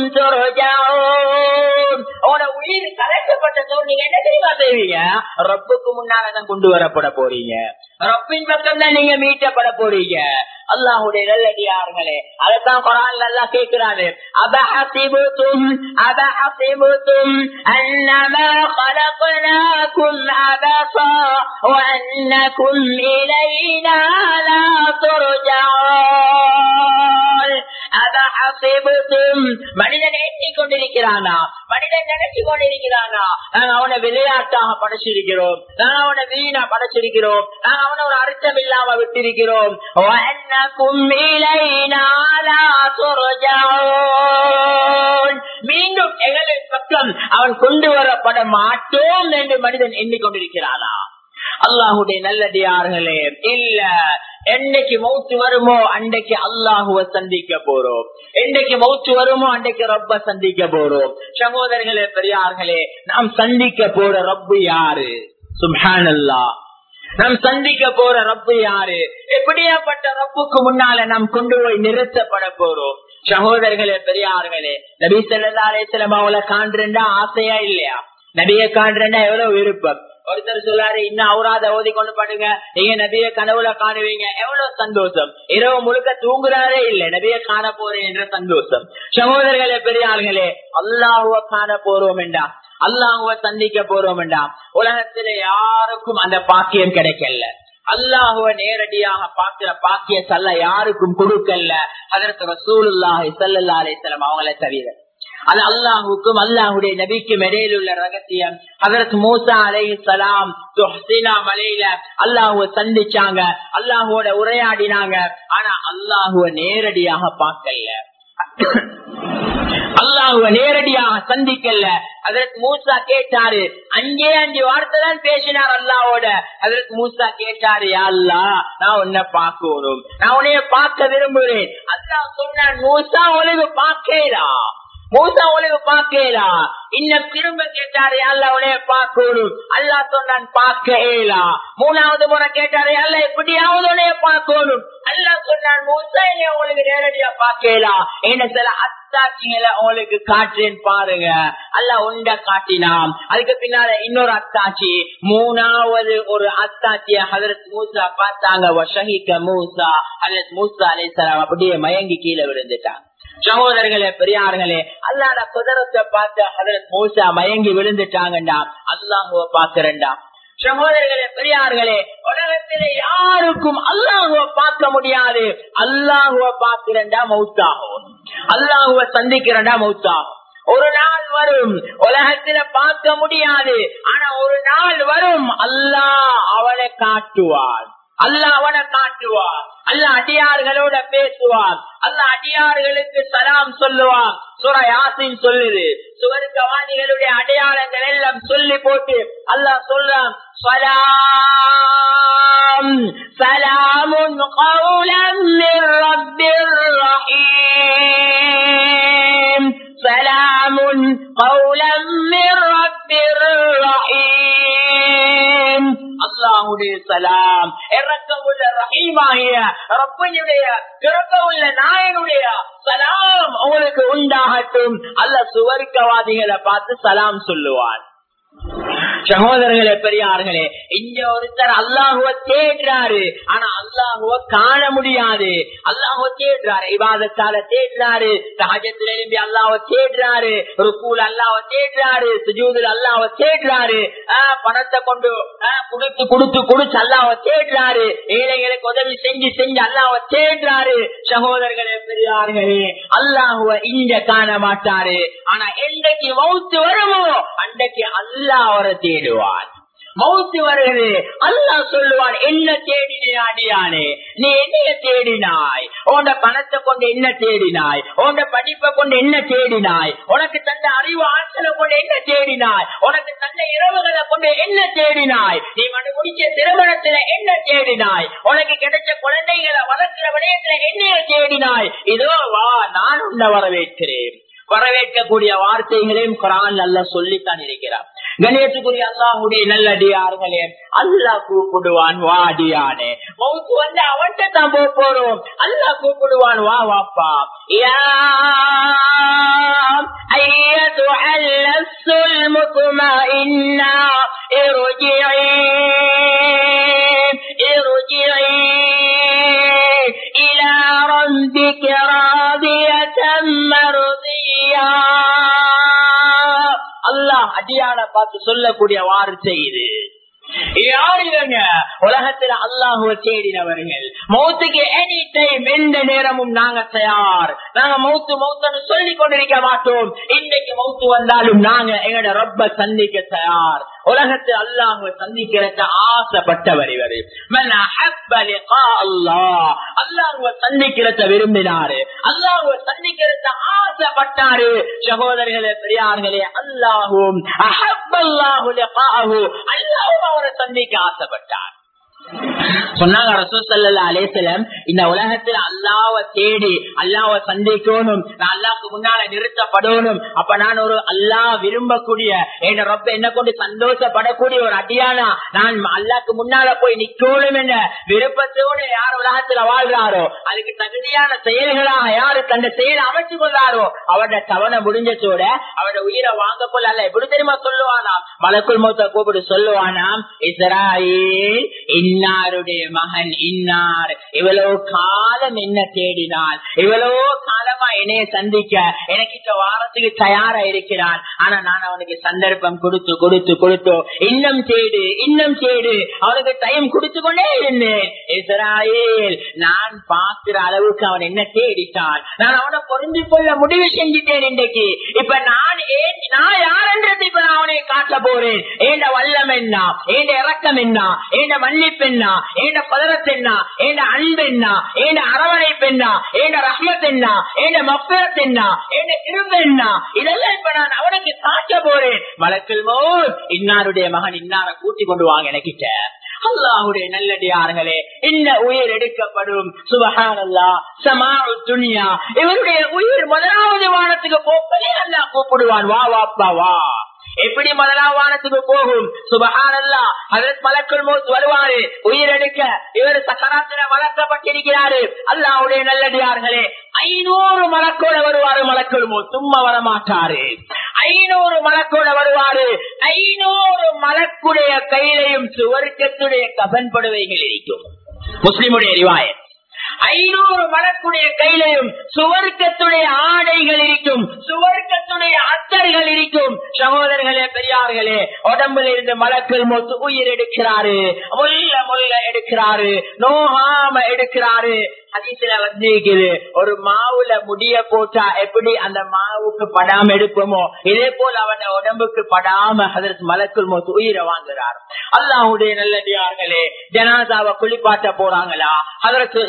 உங்களோட உயிர் கலக்கப்பட்டதோ நீங்க என்ன தெரியுமா செய்வீங்க ரப்புக்கு முன்னாலதான் கொண்டு வரப்பட போறீங்க ரப்பின் பக்கம் தான் நீங்க மீட்டப்பட போறீங்க அல்லாஹுடைய நல்லடியார்களே அதைத்தான் குரான் நல்லா கேட்கிறாரு அபஹசிபுத்தும் அபஹசிபுத்தும் அன்னமா خلقناكم عبثا وأنكم إلينا لا ترجعون أبحسبتم அன்புக்கும் மனிதன் எண்ணிக் கொண்டிருக்கிறானா மனிதன் நினைச்சு கொண்டிருக்கிறானா நாங்க அவனை விளையாட்டாக படைச்சிருக்கிறோம் நாங்க அவனை வீணா படைச்சிருக்கிறோம் நாங்க அவனை ஒரு அர்த்தம் இல்லாம விட்டிருக்கிறோம் மீண்டும் எங்களின் பக்கம் அவன் கொண்டு வரப்பட மாட்டோம் என்று மனிதன் எண்ணிக்கொண்டிருக்கிறானா அல்லாஹுடைய நல்லடியார்களே இல்ல என்னைக்கு மௌத்து வருமோ அன்றைக்கு அல்லாஹுவ சந்திக்க போறோம் என்னைக்கு மௌத்து வருமோ அன்றைக்கு ரப்ப சந்திக்க போறோம் சகோதரர்களே பெரியார்களே நாம் சந்திக்க போற ரப்பு யாரு சும்ஹானல்லா நாம் சந்திக்க போற ரப்பு யாரு எப்படியாப்பட்ட ரப்புக்கு முன்னால நாம் கொண்டு போய் நிறுத்தப்பட போறோம் சகோதரர்களே பெரியார்களே நபி செல்லதாலே சிலமாவளை காண்றா ஆசையா இல்லையா நபிய காண்றா எவ்வளவு விருப்பம் ஒருத்தர் சொல்லாரு இன்னும் அவராத ஓதி கொண்டு பண்ணுங்க நீங்க நபிய கனவுல காணுவீங்க எவ்வளவு சந்தோஷம் இரவு முழுக்க தூங்குறாரே இல்ல நபிய காண போறேன் என்ற சந்தோஷம் சகோதரர்களே பெரியார்களே அல்லாஹுவ காண போறோம் என்றா அல்லாஹுவ சந்திக்க போறோம் என்றா உலகத்தில யாருக்கும் அந்த பாக்கியம் கிடைக்கல அல்லாஹுவ நேரடியாக பாக்குற பாக்கிய சல்ல யாருக்கும் கொடுக்கல அதற்கு ரசூலுல்லாஹி சல்லா அலிஸ்லாம் அவங்கள தவிர அது அல்லாஹுக்கும் அல்லாஹுடைய நபிக்கும் இடையில் உள்ள ரகசியம் அதற்கு மூசா அலை சலாம் மலையில அல்லாஹுவ சந்திச்சாங்க அல்லாஹுவோட உரையாடினாங்க ஆனா அல்லாஹுவ நேரடியாக பார்க்கல அல்லாஹுவ நேரடியாக சந்திக்கல அதற்கு மூசா கேட்டாரு அங்கே அஞ்சு வார்த்தை தான் பேசினார் அல்லாவோட அதற்கு மூசா கேட்டாரு அல்லா நான் உன்னை பார்க்கணும் நான் உன்னைய பார்க்க விரும்புகிறேன் அல்லாஹ் சொன்னான் மூசா உனக்கு பார்க்கலாம் மூசா உலக பாக்கலா இன்னும் திரும்ப கேட்டாரு அல்ல உடைய பார்க்கணும் அல்லா சொன்னான் பார்க்கலா மூணாவது முறை கேட்டாரு அல்ல எப்படியாவது உடைய பார்க்கணும் அல்லா சொன்னான் மூசா இல்லையா உங்களுக்கு நேரடியா பார்க்கலாம் என்ன சில அத்தாட்சிகளை உங்களுக்கு காட்டுறேன் பாருங்க அல்ல உண்ட காட்டினாம் அதுக்கு பின்னால இன்னொரு அத்தாட்சி மூணாவது ஒரு அத்தாட்சிய ஹதரத் மூசா பார்த்தாங்க வஷகிக்க மூசா ஹதரத் மூசா அலிசலாம் அப்படியே மயங்கி கீழே விழுந்துட்டாங்க சகோதரர்களே பெரியார்களே அல்லாட குதிரத்தை பார்த்து ஹதரத் மூசா மயங்கி விழுந்துட்டாங்கண்டா அல்லாஹுவ பாக்குறண்டா சகோதரர்களே பெரியார்களே உலகத்திலே யாருக்கும் அல்லாஹுவ பார்க்க முடியாது அல்லாஹுவ பார்க்கிறண்டா மௌத்தாகும் அல்லாஹுவ சந்திக்கிறண்டா மௌத்தாகும் ஒரு நாள் வரும் உலகத்தில பார்க்க முடியாது ஆனா ஒரு நாள் வரும் அல்லாஹ் அவனை காட்டுவான் அல்ல அவனை காட்டுவார் அல்ல அடியார்களோட பேசுவார் அல்ல அடியார்களுக்கு சலாம் சொல்லுவார் சுர யாசின் சொல்லுது சுவர்க்கவாணிகளுடைய அடையாளங்கள் எல்லாம் சொல்லி போட்டு அல்லாஹ் சொல்றான் சலாம் சலாமுன் கௌலம் ரப்பிர் ரஹீம் சலாமுன் கௌலம் ரப்பிர் ரஹீம் அல்லாஹுடைய சலாம் இறக்கமுள்ள ரஹீமாகிய ரப்பனுடைய பிறக்கமுள்ள நாயனுடைய சலாம் உங்களுக்கு உண்டாகட்டும் அல்ல சுவர்க்கவாதிகளை பார்த்து சலாம் சொல்லுவான் சகோதரர்களே பெரியார்களே இங்க ஒருத்தர் அல்லாஹுவ தேடுறாரு ஆனா அல்லாஹுவ காண முடியாது அல்லாஹுவ தேடுறாரு இவாதத்தால தேடுறாரு சகஜத்துல எழும்பி அல்லாஹ் தேடுறாரு ருக்கூல் அல்லாஹ் தேடுறாரு சுஜூதில் அல்லாஹ் தேடுறாரு பணத்தை கொண்டு குடுத்து குடுத்து குடிச்சு அல்லாஹ் தேடுறாரு ஏழைகளுக்கு உதவி செஞ்சு செஞ்சு அல்லாஹ் தேடுறாரு சகோதரர்களே பெரியார்களே அல்லாஹுவ இங்க காண மாட்டாரு ஆனா என்றைக்கு மௌத்து வருமோ அன்றைக்கு அல்லாஹ் அவரை தேடுவான் மௌத்து வருகிறது அல்லாஹ் சொல்லுவான் என்ன தேடினே அடியானே நீ என்னைய தேடினாய் உன்ட பணத்தை கொண்டு என்ன தேடினாய் உன்ட படிப்பை கொண்டு என்ன தேடினாய் உனக்கு தந்த அறிவு ஆற்றலை கொண்டு என்ன தேடினாய் உனக்கு தந்த இரவுகளை கொண்டு என்ன தேடினாய் நீ மனு முடிச்ச திருமணத்துல என்ன தேடினாய் உனக்கு கிடைச்ச குழந்தைகளை வளர்க்கிற விடயத்துல என்னைய தேடினாய் இதோ வா நான் உன்னை வரவேற்கிறேன் வரவேற்கக்கூடிய வார்த்தைகளையும் குரான் நல்லா சொல்லித்தான் இருக்கிறார் கணேசுக்குரிய அல்லாஹுடைய நல்லடியார்களே அல்லா கூப்பிடுவான் வாடியானே மவுத்து வந்து அவன்கிட்ட தான் போக போறோம் அல்லா கூப்பிடுவான் வா வாப்பா أيتها النفس المطمئنة ارجعي ارجعي إلى ربك راضية مرضية அல்லாஹ் அடியான பார்த்து சொல்லக்கூடிய வார்த்தை இது யார் இவங்க உலகத்துல அல்லாஹுவ தேடினவர்கள் மௌத்துக்கு எனி டைம் எந்த நேரமும் நாங்க தயார் நாங்க மௌத்து மௌத்தன்னு சொல்லிக் கொண்டிருக்க மாட்டோம் இன்னைக்கு மௌத்து வந்தாலும் நாங்க எங்களோட ரொம்ப சந்திக்க தயார் உலகத்தில் அல்லாஹுவ சந்திக்கிறத ஆசைப்பட்டவர் இவர் அல்லாஹ் அல்லாஹுவ சந்திக்கிறத விரும்பினாரு அல்லாஹுவ சந்திக்கிறத ஆசைப்பட்டாரு சகோதரர்களே பெரியார்களே அல்லாஹும் அஹப்பல்லாஹு லிகாஹு அல்லாஹும் அவரை சந்திக்க ஆசைப்பட்டார் சொன்னாங்க ரசூசல்லா அலேசலம் இந்த உலகத்துல அல்லாவ தேடி அல்லாவ சந்திக்கணும் நான் அல்லாவுக்கு முன்னால நிறுத்தப்படணும் அப்ப நான் ஒரு அல்லா விரும்பக்கூடிய என் ரொம்ப என்ன கொண்டு சந்தோஷப்படக்கூடிய ஒரு அடியானா நான் அல்லாக்கு முன்னால போய் நிக்கணும் என்ற விருப்பத்தோடு யார் உலகத்துல வாழ்றாரோ அதுக்கு தகுதியான செயல்களாக யாரு தந்த செயலை அமைச்சு கொள்றாரோ அவருடைய தவணை முடிஞ்சதோட அவருடைய உயிரை வாங்க கொள்ள அல்ல எப்படி தெரியுமா சொல்லுவானாம் மலக்குள் மௌத்த கூப்பிட்டு சொல்லுவானாம் இஸ்ராயில் இன்னாருடைய மகன் இன்னார் இவ்வளவு காலம் என்ன தேடினான் இவ்வளவு காலமா என்னைய சந்திக்க எனக்கு இந்த வாரத்துக்கு தயாரா இருக்கிறான் ஆனா நான் அவனுக்கு சந்தர்ப்பம் கொடுத்து கொடுத்து கொடுத்து இன்னும் தேடு இன்னும் தேடு அவனுக்கு டைம் கொடுத்து கொண்டே இருந்தேன் இஸ்ராயேல் நான் பார்க்கிற அளவுக்கு அவன் என்ன தேடிட்டான் நான் அவனை பொருந்தி கொள்ள முடிவு செஞ்சுட்டேன் இன்றைக்கு இப்ப நான் ஏன் நான் யாருன்றது இப்ப நான் அவனை காட்ட போறேன் ஏண்ட வல்லம் என்ன ஏண்ட இறக்கம் என்ன ஏண்ட மன்னிப்பு என்ன ஏண்ட பதரத்து என்ன ஏண்ட அன்பு என்ன ஏண்ட அரவணைப்பு என்ன ஏண்ட ரஹ்மத் என்ன ஏண்ட மப்பரத் என்ன ஏண்ட திரும்ப என்ன இதெல்லாம் இப்ப நான் அவனுக்கு காட்ட போறேன் வழக்கில் மோர் இன்னாருடைய மகன் இன்னார கூட்டி கொண்டு வாங்க எனக்கிட்ட அல்லாஹுடைய நல்லடியார்களே இந்த உயிர் எடுக்கப்படும் சுபகானல்லா சமாவு துணியா இவருடைய உயிர் முதலாவது வானத்துக்கு போப்பதே அல்லா கூப்பிடுவான் வா வாப்பா வா எப்படி முதலாம் வானத்துக்கு போகும் சுபகானல்லா அதற்கு மலக்குள் மோத் வருவாரு உயிரெடுக்க இவர் சக்கராத்திர வளர்க்கப்பட்டிருக்கிறாரு அல்லாவுடைய நல்லடியார்களே ஐநூறு மலக்கோட வருவாரு மலக்குள் மோத் சும்மா வரமாட்டாரு ஐநூறு மலக்கோட வருவாரு ஐநூறு மலக்குடைய கையிலையும் சுவர்க்கத்துடைய கபன் படுவைகள் இருக்கும் முஸ்லிமுடைய ரிவாயத் ஐநூறு மலக்குடைய கையிலையும் சுவர்க்கத்துடைய ஆடைகள் இருக்கும் சுவர்க்கத்துடைய அத்தர்கள் இருக்கும் சகோதரர்களே பெரியார்களே உடம்புல இருந்து மலக்கள் மொத்து உயிர் எடுக்கிறாரு முல்ல முல்ல எடுக்கிறாரு நோகாம எடுக்கிறாரு அதிசல வந்திருக்குது ஒரு மாவுல முடிய போட்டா எப்படி அந்த மாவுக்கு படாம எடுப்போமோ இதே போல அவன் உடம்புக்கு படாம அதற்கு மலக்குள் மோத்து உயிரை வாங்குறார் அல்லாஹுடைய நல்லடியார்களே ஜனாதாவை குளிப்பாட்ட போறாங்களா அதற்கு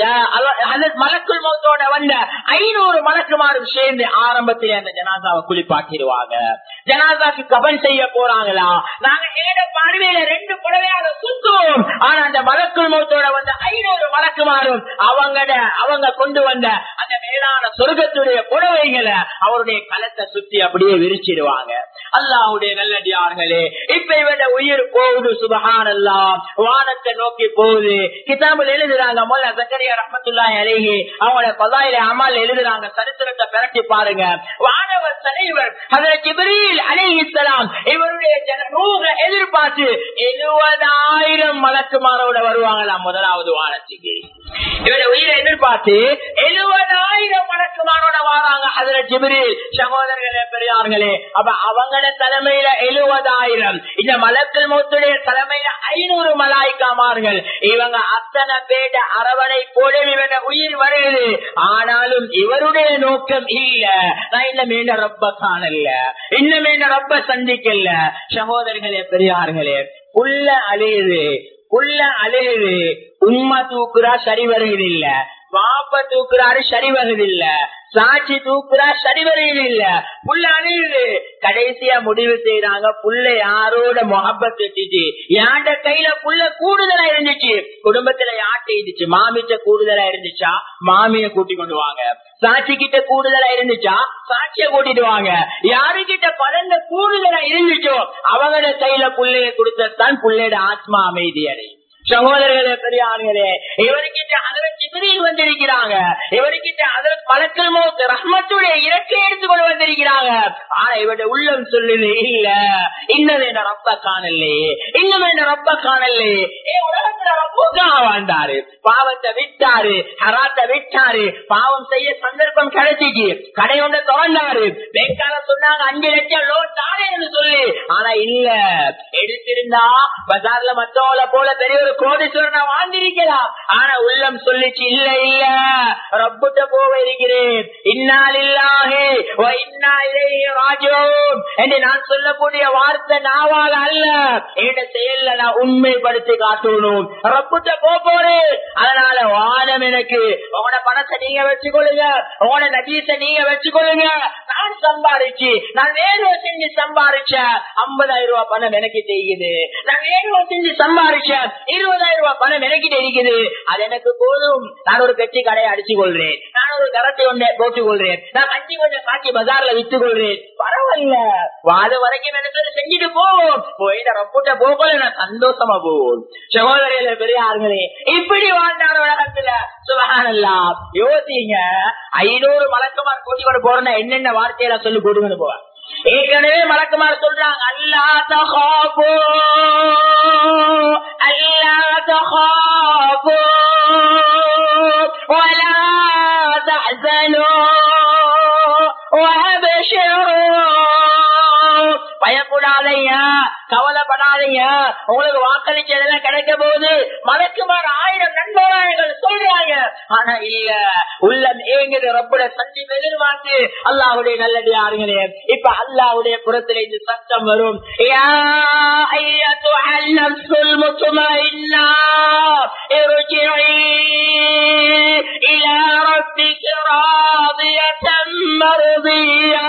மலக்குள் மௌத்தோட வந்த ஐநூறு மலக்குமாரும் சேர்ந்து ஆரம்பத்திலே அந்த ஜனாதாவை குளிப்பாட்டிடுவாங்க ஜனாதாக்கு கபன் செய்ய போறாங்களா நாங்க ஏட பார்வையில ரெண்டு புடவையாக சுத்துவோம் ஆனா அந்த மலக்குள் மௌத்தோட வந்த ஐநூறு மலக்குமாரும் அவங்க அவங்க கொண்டு வந்த அந்த மேலான சொர்க்கத்துடைய புடவைகளை அவருடைய களத்தை சுத்தி அப்படியே விரிச்சிடுவாங்க அல்லாஹுடைய நல்லடியார்களே இப்ப இவட உயிர் போகுது சுபகான் எல்லாம் வானத்தை நோக்கி போகுது கிதாபில் எழுதுறாங்க மொல்ல சக்கரியா ரஹமத்துல்லாஹி அலைஹி அவங்களோட பதாயில அமல் எழுதுறாங்க சரித்திரத்தை பிரட்டி பாருங்க வானவர் தலைவர் அதில் ஜிப்ரீல் அலைஹிஸ்ஸலாம் இவருடைய ஜனரூக எதிர்பார்த்து எழுபதாயிரம் மலக்குமாரோட வருவாங்களாம் முதலாவது வானத்துக்கு இவருடைய உயிரை எதிர்பார்த்து எழுபதாயிரம் மலக்குமாரோட வராங்க அதுல ஜிப்ரீல் சகோதரர்களே பெரியார்களே அப்ப அவங்கள தலைமையில எழுபதாயிரம் இந்த மலக்கள் மொத்துடைய தலைமையில ஐநூறு மலாய்க்காமார்கள் இவங்க அத்தனை பேட அரவணை போல இவன உயிர் வருது ஆனாலும் இவருடைய நோக்கம் இல்ல நான் இன்னும் என்ன ரொம்ப காணல இன்னும் என்ன ரொம்ப சந்திக்கல சகோதரர்களே பெரியார்களே உள்ள அழியுது உள்ள அழுகுது உண்மை தூக்குறா சரி வருகிறது இல்ல வாப்ப தூக்குறாரு சரி வருகிறது இல்ல சாட்சி தூக்குறா சரி வருகிறது இல்ல புள்ள அழியுது கடைசியா முடிவு செய்யறாங்க புள்ள யாரோட முகப்பத் வச்சுச்சு யாண்ட கையில புள்ள கூடுதலா இருந்துச்சு குடும்பத்துல யாட்ட இருந்துச்சு மாமிட்ட கூடுதலா இருந்துச்சா மாமிய கூட்டி கொண்டு வாங்க சாட்சி கிட்ட கூடுதலா இருந்துச்சா சாட்சிய கூட்டிட்டு வாங்க யாருகிட்ட பலந்த கூடுதலா இருந்துச்சோ அவங்களோட கையில புள்ளைய கொடுத்தான் புள்ளையோட ஆத்மா அமைதி அடையும் சகோதரர்களே பெரியார்களே இவருக்கிட்ட அதில் சிபிரியில் வந்திருக்கிறாங்க இவருக்கிட்ட அதில் பழக்கல் மோத்து ரஹ்மத்துடைய இறக்கை எடுத்துக்கொண்டு வந்திருக்கிறாங்க ஆனா இவருடைய உள்ளம் சொல்லுது இல்ல இன்னும் என்ன ரப்ப காணலே இன்னும் என்ன ரப்ப காணலே ஏ உலகத்தை உலகத்துல ரப்புக்காக வாழ்ந்தாரு பாவத்தை விட்டாரு ஹராத்தை விட்டாரு பாவம் செய்ய சந்தர்ப்பம் கிடைச்சிச்சு கடை ஒன்று திறந்தாரு பேங்கால சொன்னாங்க அஞ்சு லட்சம் லோன் தானேன்னு சொல்லி ஆனா இல்ல எடுத்திருந்தா பஜார்ல மத்தவங்கள போல பெரிய ஒரு கோடீஸ்வரனை வாழ்ந்திருக்கலாம் ஆனா உள்ளம் சொல்லிச்சு இல்ல இல்ல ரப்புட்ட போக இருக்கிறேன் இன்னால் இல்லாஹே இன்னா இலைஹி ராஜிஊன் என்று நான் சொல்லக்கூடிய வார்த்தை நாவால அல்ல என்ற செயல்ல நான் உண்மைப்படுத்தி காட்டணும் ரப்புட்ட போக போறேன் அதனால வானம் எனக்கு உங்களோட பணத்தை நீங்க வச்சுக்கொள்ளுங்க உங்களோட நபீச நீங்க வச்சுக்கொள்ளுங்க நான் சம்பாரிச்சு நான் வேர்வை செஞ்சு சம்பாரிச்ச ஐம்பதாயிரம் ரூபாய் பணம் எனக்கு தெரியுது நான் வேர்வை செஞ்சு சம்பாரிச்ச இருபதாயிரம் ரூபாய் பணம் எனக்கு தெரியுது அது எனக்கு போதும் நான் ஒரு பெட்டி கடையை அடிச்சு கொள்றேன் நான் ஒரு கரத்தை ஒன்றை போட்டுக் கொள்றேன் நான் கஞ்சி கொஞ்சம் காக்கி பஜார்ல வித்து கொள்றேன் பரவாயில்ல வாழ வரைக்கும் எனக்கு செஞ்சுட்டு போவோம் போய் ரப்புட்ட போகல நான் சந்தோஷமா போவோம் சகோதரியில பெரியார்களே இப்படி வாழ்ந்தார் உலகத்துல சுபகானல்லா யோசிங்க ஐநூறு மலக்குமார் கூட்டி கொண்டு போறேன்னா என்னென்ன வார்த்தையில சொல்லி கொடுங்கன்னு போவார் ஏற்கனவே மலக்குமார் சொல்றாங்க அல்லா தகாபோ அல்லா தகாபோ ولا تحزنوا وابشروا பயப்படாதீங்க கவலைப்படாதீங்க உங்களுக்கு வாக்களிச்சதெல்லாம் கிடைக்க போது மலக்குமார் ஆயிரம் நண்பர்கள் சொல்றாங்க ஆனா இல்ல உள்ளம் ஏங்குது ரப்புட சந்திப்பு எதிர்பார்த்து அல்லாவுடைய நல்லடி ஆறுங்களே இப்ப அல்லாவுடைய புறத்துல இந்த சத்தம் வரும் யா ஐயத்துஹா النفس المطمئنة ارجعي إلى ربك راضية مرضية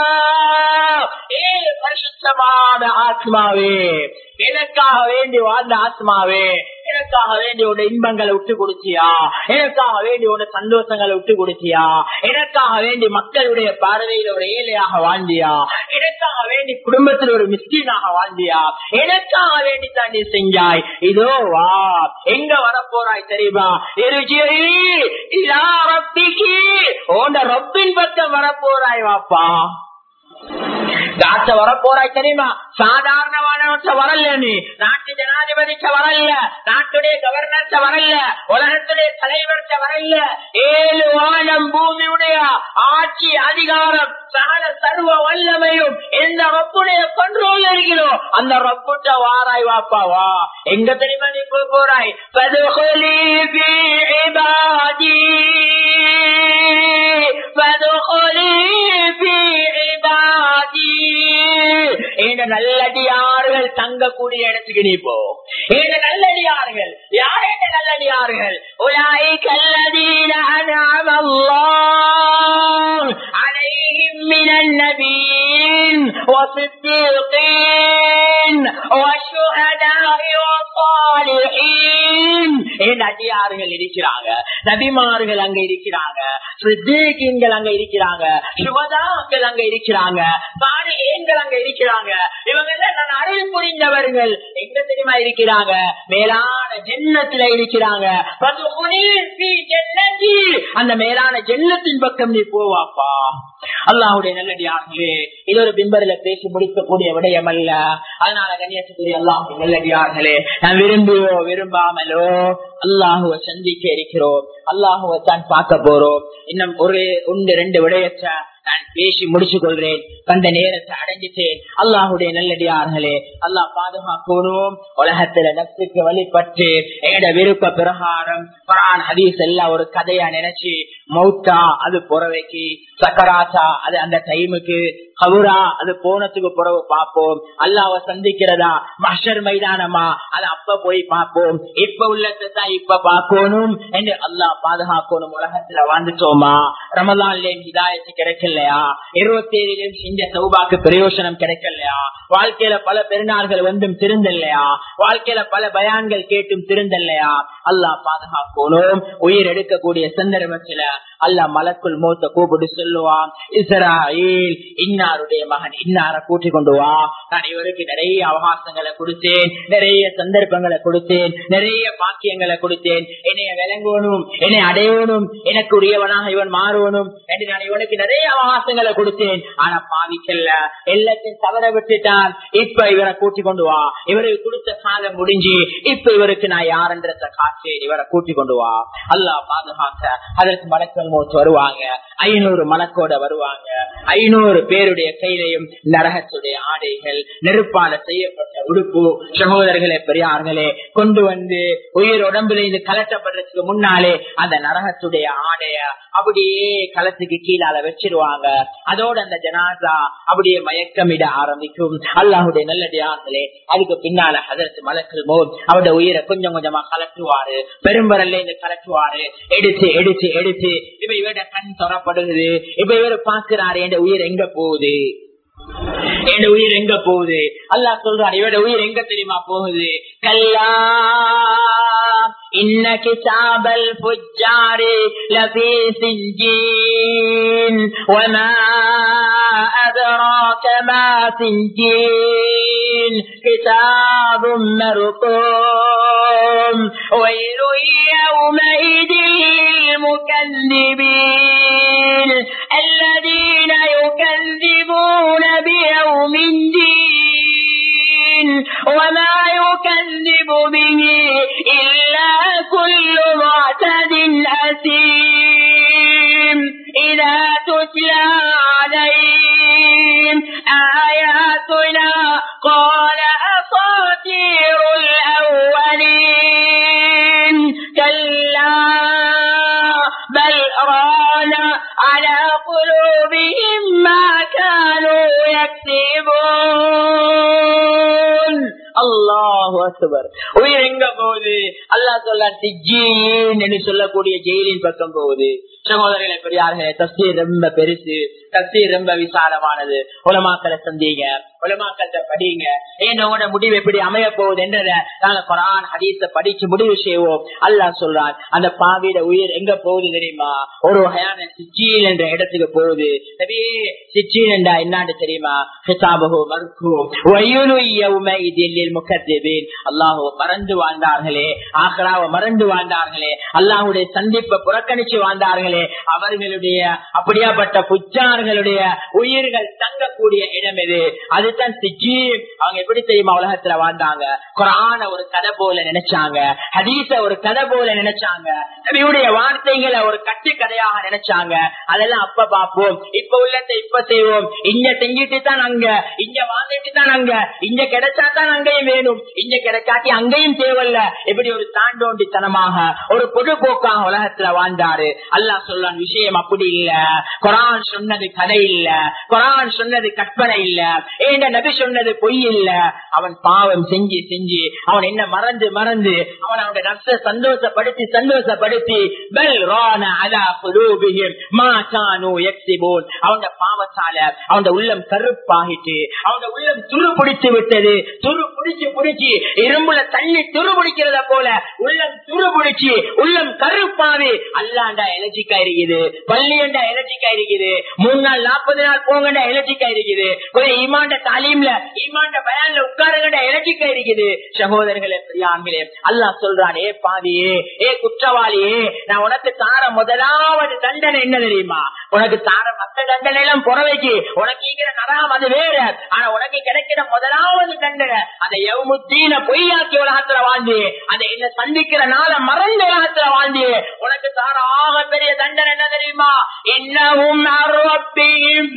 ஏ பரிசுத்தமான ஆத்மாவே எனக்காக வேண்டி வாழ்ந்த ஆத்மாவே எனக்காக வேண்டி உட இன்பங்களை விட்டு கொடுத்தியா எனக்காக வேண்டி உட சந்தோஷங்களை விட்டு கொடுத்தியா எனக்காக வேண்டி மக்களுடைய பார்வையில் ஒரு ஏழையாக வாழ்ந்தியா எனக்காக வேண்டி குடும்பத்தில் ஒரு மிஸ்டீனாக வாழ்ந்தியா எனக்காக வேண்டி தான் நீ செஞ்சாய் இதோ வா எங்க வரப்போறாய் தெரியுமா உண்ட ரொப்பின் பக்கம் வரப்போறாய் வாப்பா காட்ட வரப்போறாய் தெரியுமா சாதாரணமானவற்ற வரல நீ நாட்டு ஜனாதிபதிக்க வரல நாட்டுடைய கவர்னர் வரல உலகத்துடைய தலைவர் வரல ஏழு வானம் பூமியுடைய ஆட்சி அதிகாரம் சகல சர்வ வல்லமையும் எந்த ரப்புடைய கண்ட்ரோல் இருக்கிறோ அந்த ரப்புட்ட வாராய் வாப்பா வா எங்க தெரியுமா நீ போய் போறாய் பதுகொலி பி இபாதி பதுகொலி பி இபாதி என்ற நல்லடியார்கள் தங்கக்கூடிய இடத்துக்கு நீ போ என்ற நல்லடியார்கள் யார் என்ற நல்லடியார்கள் உலாய் கல்லதீன عليهم من النبيين والصديقين والشهداء والصالحين நடிகார்கள் இருக்கிறாங்க நபிமார்கள் அங்க இருக்கிறாங்க சித்தீகங்கள் அங்க இருக்கிறாங்க சுகதாக்கள் அங்க இருக்கிறாங்க சாலிகள் அங்க இருக்கிறாங்க இவங்க எல்லாம் நான் அருள் புரிந்தவர்கள் எங்க தெரியுமா இருக்கிறாங்க மேலான ஜென்னத்துல இருக்கிறாங்க அந்த மேலான ஜென்னத்தின் பக்கம் நீ போவாப்பா அல்லாஹுடைய நல்லடியார்களே இது ஒரு பிம்பரில பேசி முடிக்கக்கூடிய விடயம் அல்ல அதனால கண்ணியத்துக்குரிய அல்லாஹ் நல்லடியார்களே நான் விரும்பியோ விரும்பாமலோ அல்லாஹுவ சந்திக்க இருக்கிறோம் அல்லாஹுவ தான் பார்க்க போறோம் இன்னும் ஒரு ஒன்று ரெண்டு விடயத்தை நான் பேசி முடிச்சு கொள்றேன் அந்த நேரத்தை அடைஞ்சிட்டேன் அல்லாஹுடைய நல்லடியார்களே அல்லாஹ் பாதுகாக்கணும் உலகத்துல நப்சுக்கு வழிபட்டு எங்கட விருப்ப பிரகாரம் குரான் ஹதீஸ் எல்லாம் ஒரு கதையா நினைச்சு மௌத்தா அது புறவைக்கு சக்கராத்தா அது அந்த டைமுக்கு கவுரா அது போனதுக்கு புறவு பார்ப்போம் அல்லாவ சந்திக்கிறதா மஷர் மைதானமா அது அப்ப போய் பார்ப்போம் இப்ப உள்ளத்தை தான் இப்ப பார்க்கணும் என்று அல்லாஹ் பாதுகாக்கணும் உலகத்துல வாழ்ந்துட்டோமா ரமலான்லயும் ஹிதாயத்து கிடைக்கலையா இருபத்தி ஏழுலயும் செஞ்ச சௌபாக்கு பிரயோசனம் கிடைக்கலையா வாழ்க்கையில பல பெருநாள்கள் வந்தும் திருந்தல்லையா வாழ்க்கையில பல பயான்கள் கேட்டும் திருந்தல்லையா அல்லாஹ் பாதுகாக்கணும் உயிர் எடுக்கக்கூடிய சந்தர்ப்பத்துல அல்லாஹ் மலக்குள் மூத்த கூப்பிட்டு சொல்லுவான் இஸ்ராயில் இன்ன இன்னாருடைய மகன் இன்னார கூட்டிக் கொண்டு வா நான் இவருக்கு நிறைய அவகாசங்களை கொடுத்தேன் நிறைய சந்தர்ப்பங்களை கொடுத்தேன் நிறைய பாக்கியங்களை கொடுத்தேன் என்னைய விளங்கணும் என்னை அடையணும் எனக்கு உரியவனாக இவன் மாறணும் என்று நான் இவனுக்கு நிறைய அவகாசங்களை கொடுத்தேன் ஆனா பாவிக்கல்ல எல்லாத்தையும் தவற விட்டுட்டான் இப்ப இவரை கூட்டிக் கொண்டு வா இவருக்கு கொடுத்த காலம் முடிஞ்சு இப்ப இவருக்கு நான் யாருன்றத காற்று இவரை கூட்டிக் கொண்டு வா அல்லாஹ் பாதுகாக்க அதற்கு மலக்கள் மூத்து வருவாங்க ஐநூறு மலக்கோட வருவாங்க ஐநூறு பேருடைய கையிலையும் நரகத்துடைய ஆடைகள் நெருப்பால செய்யப்பட்ட உடுப்பு சகோதரர்களே பெரியார்களே கொண்டு வந்து உயிர் உடம்புல இருந்து கலட்டப்படுறதுக்கு முன்னாலே அந்த நரகத்துடைய ஆடைய அப்படியே களத்துக்கு கீழால வச்சிருவாங்க அதோட அந்த ஜனாசா அப்படியே மயக்கமிட ஆரம்பிக்கும் அல்லாஹுடைய நல்லடியார்களே அதுக்கு பின்னால அதற்கு மலக்கள் மோர் அவருடைய உயிரை கொஞ்சம் கொஞ்சமா கலட்டுவாரு பெரும்பரல்ல இருந்து கலட்டுவாரு எடுத்து எடுத்து எடுத்து இப்ப இவட கண் தொடப்படுது இப்ப இவரு பாக்குறாரு என் உயிர் எங்க போகுது என் உயிர் எங்க போகுது அல்லாஹ் சொல்றாரு இவட உயிர் எங்க தெரியுமா போகுது கல்லா இன்ன கிதாபல் புஜாரி லபி சிஞ்சீன் وما أدراك ما سنجين كتاب مرقوم ويل يومئذ للمكذبين الذين يكذبون بيوم الدين وما يكذب به إلا كل معتد أثيم إذا تتلى عليهم آياتنا قال أساطير الأولين كلا بل ران على قلوبهم ما كانوا يكسبون அல்லாஹு அக்பர் உயிர் எங்க போகுது அல்லாஹ் சொல்ல சிஜீன் என்று சொல்லக்கூடிய ஜெயிலின் பக்கம் போகுது சகோதரர்களை பெரியார்களே தஸ்தீர் ரொம்ப பெருசு தஸ்தீர் ரொம்ப விசாலமானது உலமாக்களை சந்தீங்க உலமாக்கள்கிட்ட படிங்க ஏன் உங்களோட முடிவு எப்படி அமைய போகுது என்றத நாங்க குரான் ஹதீஸ படிச்சு முடிவு செய்வோம் அல்லாஹ் சொல்றான் அந்த பாவிட உயிர் எங்க போகுது தெரியுமா ஒரு வகையான சிச்சீல் என்ற இடத்துக்கு போகுது நபியே சிச்சீல் என்றா என்னான்னு தெரியுமா ஹிசாபஹு மறுக்கு வயுலு யௌமைதில் முகத்திபீன் அல்லாஹ்வை மறந்து வாழ்ந்தார்களே ஆக்ராவை மறந்து வாழ்ந்தார்களே அல்லாஹ்வுடைய சந்திப்பை புறக்கணிச்சு வாழ்ந்தார்களே அவர்களுடைய அப்படியாப்பட்ட புச்சார்களுடைய உயிர்கள் தங்கக்கூடிய இடம் எது அதுதான் சிஜீம் அவங்க எப்படி தெரியுமா உலகத்துல வாழ்ந்தாங்க குரான ஒரு கதை போல நினைச்சாங்க ஹதீஸ ஒரு கதை போல நினைச்சாங்க நபியுடைய வார்த்தைகளை ஒரு கட்டு கதையாக நினைச்சாங்க அதெல்லாம் அப்ப பார்ப்போம் இப்ப உள்ளத்தை இப்ப செய்வோம் இங்க செஞ்சுட்டு தான் அங்க இங்க வாழ்ந்துட்டு தான் அங்க இங்க கிடைச்சா தான் அங்கேயும் வேணும் இங்க கிடைக்காட்டி அங்கேயும் தேவையில்ல இப்படி ஒரு தாண்டோண்டித்தனமாக ஒரு பொதுப்போக்காக உலகத்துல வாழ்ந்தாரு அல்லாஹ் சொல்லான் விஷயம் அப்படி இல்ல குரான் சொன்னது கதை இல்ல குரான் சொன்னது கற்பனை இல்ல ஏண்ட நபி சொன்னது பொய் இல்ல அவன் பாவம் செஞ்சு செஞ்சு அவன் என்ன மறந்து மறந்து அவன் அவனுடைய நஷ்ட சந்தோஷப்படுத்தி சந்தோஷப்படுத்தி பெல் ரான அலா குலூபிஹிம் மா கானு யக்ஸிபூன் அவன் பாவத்தால அவன் உள்ளம் கருப்பாகிட்டு அவன் உள்ளம் துரு பிடிச்சு விட்டது துரு பிடிச்சு பிடிச்சு இரும்புல தண்ணி துரு பிடிக்கிறத போல உள்ளம் துரு பிடிச்சு உள்ளம் கருப்பாவி அல்லாண்டா எலர்ஜிக்கா இருக்குது பள்ளியண்டா எலர்ஜிக்கா இருக்குது மூணு நாள் நாற்பது நாள் போங்கண்டா எலர்ஜிக்கா இருக்குது கொஞ்சம் ஈமாண்ட தாலீம்ல ஈமாண்ட பயான்ல உட்காருங்கடா எலர்ஜிக்கா இருக்குது சகோதரர்களே பிரியாங்களே அல்லாஹ் சொல்றான் ஏ பாவியே ஏ குற்றவாளியே நான் உனக்கு தார முதலாவது தண்டனை என்ன தெரியுமா உனக்கு தார மத்த தண்டனை எல்லாம் புறவைக்கு உனக்கு இருக்கிற நரகம் அது வேற ஆனா உனக்கு கிடைக்கிற முதலாவது தண்டனை அந்த எவமுத்தீன பொய்யாக்கி உலகத்துல வாழ்ந்து அந்த என்ன சந்திக்கிற நாள மறந்த உலகத்துல வாழ்ந்து உனக்கு தார ஆக பெரிய தண்டனை என்ன தெரியுமா இன்னமும் அருவப்பையும்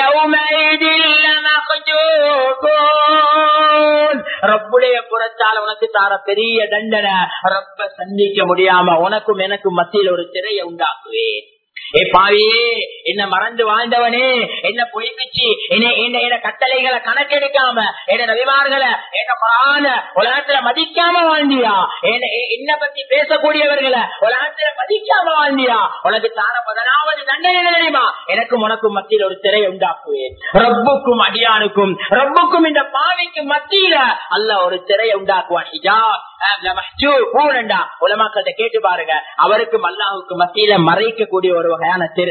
ரப்புடைய புறத்தால் உனக்கு தார பெரிய தண்டனை ரப்ப சந்திக்க முடியாம உனக்கும் எனக்கும் மத்தியில் ஒரு திரையை உண்டாக்குவேன் ஏ பாவியே என்ன மறந்து வாழ்ந்தவனே என்ன பொய்ப்பிச்சு என்ன என்ன கட்டளைகளை கணக்கெடுக்காம என்ன ரவிமார்களை என்ன பரான உலகத்துல மதிக்காம வாழ்ந்தியா என்ன பத்தி பேசக்கூடியவர்களை உலகத்துல மதிக்காம வாழ்ந்தியா உனக்கு தார முதலாவது தண்டனை தெரியுமா எனக்கும் உனக்கும் மத்தியில் ஒரு திரையை உண்டாக்குவேன் ரப்புக்கும் அடியானுக்கும் ரப்புக்கும் இந்த பாவிக்கும் மத்தியில அல்ல ஒரு திரையை உண்டாக்குவான் ஹிஜாப் உலமாக்கத்தை கேட்டு பாருங்க அவருக்கும் அல்லாஹுக்கு மத்தியில மறைக்கக்கூடிய ஒரு வகையான திரை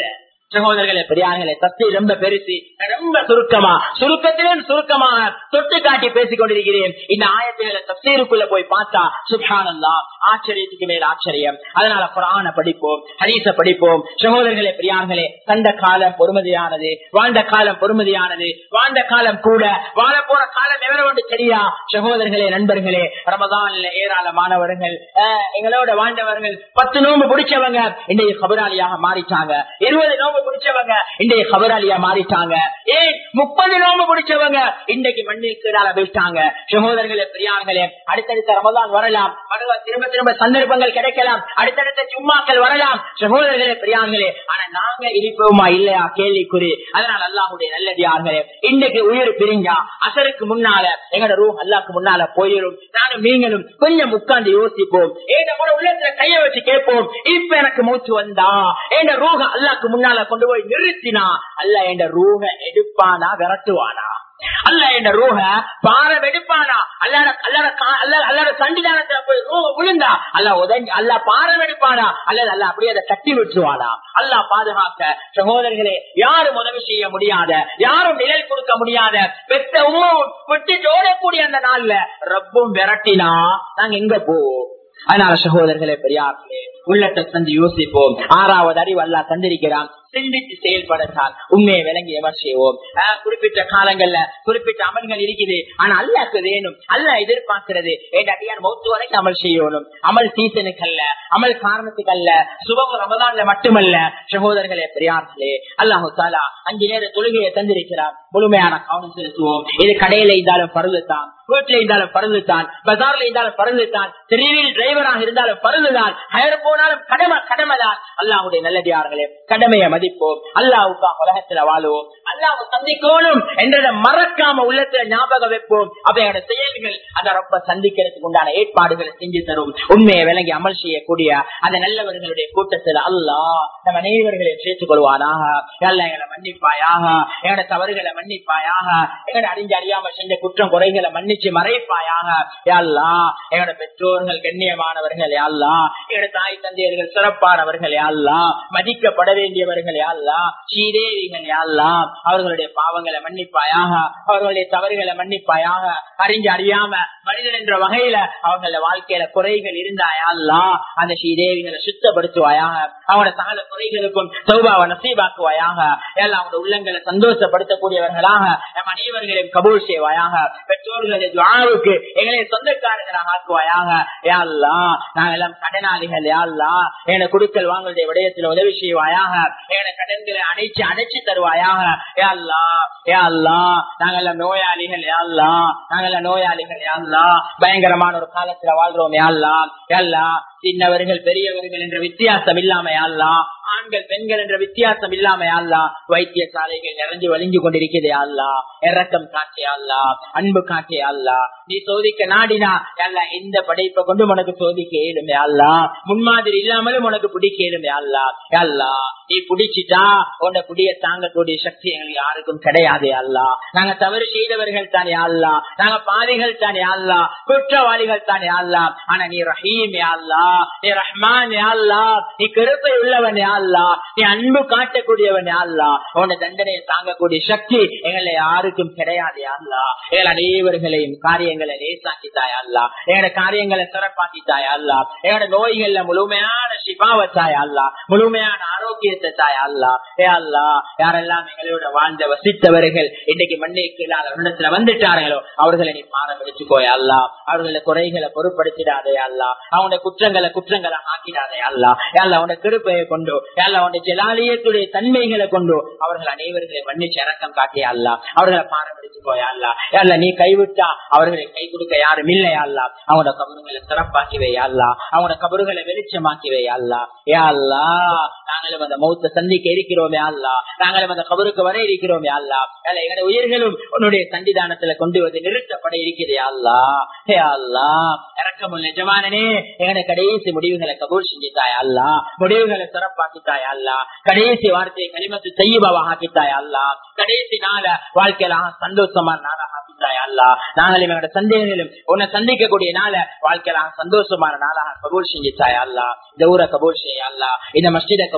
சகோதரர்களே பெரியார்களே தத்தை ரொம்ப பெருசு ரொம்ப சுருக்கமா சுருக்கத்திலும் சுருக்கமாக தொட்டு காட்டி பேசிக் கொண்டிருக்கிறேன் இந்த ஆயத்துகளை தப்சீருக்குள்ள போய் பார்த்தா சுபானந்தா ஆச்சரியத்துக்கு மேல் ஆச்சரியம் அதனால குரான படிப்போம் ஹரீச படிப்போம் சகோதரர்களே பெரியார்களே கண்ட காலம் பொறுமதியானது வாழ்ந்த காலம் பொறுமதியானது வாழ்ந்த காலம் கூட வாழ போற காலம் எவ்வளவு தெரியா சகோதரர்களே நண்பர்களே ரமதான்ல ஏராளமானவர்கள் அஹ், எங்களோட வாழ்ந்தவர்கள் பத்து நோம்பு பிடிச்சவங்க இன்றைய கபராளியாக மாறிட்டாங்க இருபது நோம்பு பிடிச்சவங்க இன்றைய கபராளியா மாறிட்டாங்க ஏன் முப்பது நோம்பு பிடிச்சவங்க இன்றைக்கு மண்ணில் கீழால போயிட்டாங்க சகோதரர்களே பெரியார்களே அடுத்தடுத்த ரமதான் வரலாம் மறுவ- திரும்ப திரும்ப சந்தர்ப்பங்கள் கிடைக்கலாம் அடுத்தடுத்த ஜும்மாக்கள் வரலாம் சகோதரர்களே பெரியார்களே ஆனா நாங்க இருப்போமா இல்லையா கேள்விக்குறி அதனால அல்லாஹுடைய நல்லதியார்களே இன்றைக்கு உயிர் பிரிஞ்சா அசருக்கு முன்னால எங்களோட ரூ அல்லாக்கு முன்னால போயிடும் நானும் நீங்களும் கொஞ்சம் உட்கார்ந்து யோசிப்போம் ஏன் கூட உள்ளத்துல கைய வச்சு கேட்போம் இப்ப எனக்கு மூச்சு வந்தா என் ரூக அல்லாக்கு முன்னால கொண்டு போய் நிறுத்தினா அல்ல என் ரூக எடுப்பானா விரட்டுவானா அல்ல என் ரூஹ பாரம் எடுப்பானா அல்லாட அல்லாட கா- அல்ல- அல்லாட சண்டிதானத்துல போய் ரூஹ விழுந்தா அல்ல உதஞ்சி அல்ல பாரம் எடுப்பானா அல்லது அல்ல அப்படியே அதை தட்டி விட்டுருவானா அல்லா பாதுகாக்க சகோதரர்களே யாரும் உதவி செய்ய முடியாத யாரும் நிழல் கொடுக்க முடியாத பெத்த உமாவும் விட்டு ஓடக்கூடிய அந்த நாள்ல ரப்பும் விரட்டினா நாங்க எங்க போவோம் அதனால சகோதரர்களே பெரியார்களே உள்ளத்தை தந்து யோசிப்போம் ஆறாவது அறிவு அல்லா தந்திருக்கிறான் சிந்தித்து செயல்படத்தான் உண்மையை விளங்கி எவர் செய்வோம் ஆஹ், குறிப்பிட்ட காலங்கள்ல குறிப்பிட்ட அமல்கள் இருக்குது ஆனா அல்லாக்கு வேணும் அல்ல எதிர்பார்க்கிறது ஏன் மௌத்து வரைக்கும் அமல் செய்யணும் அமல் சீசனுக்கு அல்ல அமல் காரணத்துக்கு அல்ல சுபம் ரமதான்ல மட்டுமல்ல சகோதரர்களே பெரியார்களே அல்லாஹு தாலா அஞ்சு நேர தொழுகையை தந்திருக்கிறார் முழுமையான கவனம் செலுத்துவோம் இது கடையில இருந்தாலும் பருவத்தான் வீட்டுல இருந்தாலும் பருந்துதான் பஜார்ல இருந்தாலும் பருந்துதான் திரிவில் டிரைவராக இருந்தாலும் பருந்துதான் ஹயர் போனாலும் கடமை கடமைதான் அல்லாவுடைய நல்லதியார்களே கடமையை மதிப்போம் அல்லாவுக்கா உலகத்துல வாழுவோம் அல்லாவை சந்திக்கணும் என்றதை மறக்காம உள்ளத்துல ஞாபகம் வைப்போம் அவையோட செயல்கள் அந்த ரொம்ப சந்திக்கிறதுக்கு உண்டான ஏற்பாடுகளை செஞ்சு தரும் உண்மையை விளங்கி அமல் செய்யக்கூடிய அந்த நல்லவர்களுடைய கூட்டத்தில் அல்லாஹ் நம்ம அனைவர்களையும் சேர்த்துக் கொள்வானாக எல்லாம் எங்களை மன்னிப்பாயாக எங்களோட தவறுகளை மன்னிப்பாயாக எங்களோட அறிஞ்சு அறியாம செஞ்ச குற்றம் குறைகளை மன்னிச்சு மறைப்பாயாக யாழ்லா எங்களோட பெற்றோர்கள் கண்ணியமானவர்கள் யாழ்லா எங்களோட தாய் தந்தையர்கள் சிறப்பானவர்கள் யாழ்லா மதிக்கப்பட வேண்டியவர்கள் யாழ்லா ஸ்ரீதேவிகள் யாழ்லா அவர்களுடைய பாவங்களை மன்னிப்பாயாக அவர்களுடைய தவறுகளை மன்னிப்பாயாக அறிஞ்சு அறியாம மனிதன் என்ற வகையில அவங்கள வாழ்க்கையில குறைகள் இருந்தாயாள்லா அந்த ஸ்ரீதேவிகளை சுத்தப்படுத்துவாயாக அவனோட சகல குறைகளுக்கும் சௌபாவை நசீபாக்குவாயாக எல்லாம் அவனோட உள்ளங்களை சந்தோஷப்படுத்தக்கூடியவர்களாக நம் அனைவர்களையும் கபூல் செய்வாயாக பெற்றோர்களுடைய துவாவுக்கு எங்களை சொந்தக்காரர்களாக ஆக்குவாயாக யாழ்லா நாங்கள் எல்லாம் கடனாளிகள் யாழ்லா என குடுக்கல் வாங்களுடைய விடயத்தில் உதவி செய்வாயாக என கடன்களை அணைச்சு அணைச்சு தருவாயாக யாழ்லா யாழ்லா நாங்கள் எல்லாம் நோயாளிகள் யாழ்லா நாங்கள் எல்லாம் நோயாளிகள் யாழ்லா பயங்கரமான ஒரு காலத்துல வாழ்றோம் யாழ்லா யாழ்லா சின்னவர்கள் பெரியவர்கள் என்ற வித்தியாசம் இல்லாம யாழ்லா ஆண்கள் பெண்கள் என்ற வித்தியாசம் இல்லாம யாழ்லா வைத்தியசாலைகள் நிறைஞ்சு வலிஞ்சு கொண்டிருக்கிறது யாழ்லா இறக்கம் காட்டே அல்லா அன்பு காட்டே அல்லா நீ சோதிக்க நாடினா அல்லா எந்த படைப்பை கொண்டு உனக்கு சோதிக்க இயலும் அல்லா முன்மாதிரி இல்லாமலும் உனக்கு பிடிக்க இயலும் அல்லா அல்லா நீ பிடிச்சிட்டா உன்னை புடிய தாங்கக்கூடிய சக்தி எங்களுக்கு யாருக்கும் கிடையாது அல்லா நாங்க தவறு செய்தவர்கள் தானே அல்லா நாங்க பாவிகள் தானே அல்லா குற்றவாளிகள் தானே அல்லா ஆனா நீ ரஹீம் அல்லா நீ ரஹ்மான் அல்லா நீ கருப்பை உள்ளவன் அல்லா நீ அன்பு காட்டக்கூடியவன் அல்லா உன்னை தண்டனையை தாங்கக்கூடிய சக்தி எங்களை யாருக்கும் கிடையாது அல்லா எங்கள் அனைவர்களையும் காரியங்களை லேசாக்கித்தாய் அல்லா எங்களோட காரியங்களை சிறப்பாக்கித்தாய் அல்லா எங்களோட நோய்கள்ல முழுமையான சிபாவத்தாய் அல்லா முழுமையான ஆரோக்கியத்தை தாய் அல்லா ஏ அல்லா யாரெல்லாம் எங்களோட வாழ்ந்த வசித்தவர்கள் இன்னைக்கு மண்ணைக்கு இடத்துல வந்துட்டார்களோ அவர்களை நீ பாடம் எடுத்துக்கோய் அல்லா அவர்களை குறைகளை பொருட்படுத்திடாதே அல்லா அவனுடைய குற்றங்களை குற்றங்களை ஆக்கிடாதே அல்லா அல்ல அவனுடைய கிருப்பையை கொண்டு அல்ல அவனுடைய ஜலாலியத்துடைய தன்மைகளை கொண்டு அவர்கள் அனைவர்களை மன்னிச்சு இறக்கம் காட்டிய அல்லா அவர்களை பாடம் எடுத்துக்கோய் அல்லா அல்ல நீ கைவிட்டா அவர்களை கை கொடுக்க யாரும் இல்லையா அல்லா அவனோட கபறுகளை சிறப்பாக்கிவே அல்லா அவனோட கபறுகளை வெளிச்சமாக்கிவே அல்லா ஏ அல்லா நாங்களும் அந்த மௌத்த சந்திக்க இருக்கிறோமே அல்லா நாங்களும் அந்த கபருக்கு வர இருக்கிறோமே அல்லா அல்ல எங்களுடைய உயிர்களும் உன்னுடைய சண்டிதானத்துல கொண்டு வந்து நிறுத்தப்பட இருக்கிறதே அல்லா ஹே அல்லா இறக்கமுள்ள எஜமானனே எங்களுடைய கடைசி முடிவுகளை கபூல் செஞ்சுட்டாய் அல்லா முடிவுகளை சிறப்பாக்கித்தாய் அல்லா கடைசி வார்த்தையை கனிமத்து செய்யுபவா ஆக்கித்தாய் அல்லா கடைசி நாள வாழ்க்கையில சந்தோஷமா நாளாக ஆக்கித்தாய் அல்லா நாங்களும் எங்களோட சந்தேகங்களும் உன்னை சந்திக்கக்கூடிய நாள வாழ்க்கையில சந்தோஷமான நாளாக கபூல் செஞ்சுட்டாய் அல்லா இந்த ஊரை கபூல் செய்ய அல்லா இந்த மஸ்ஜித கபூல்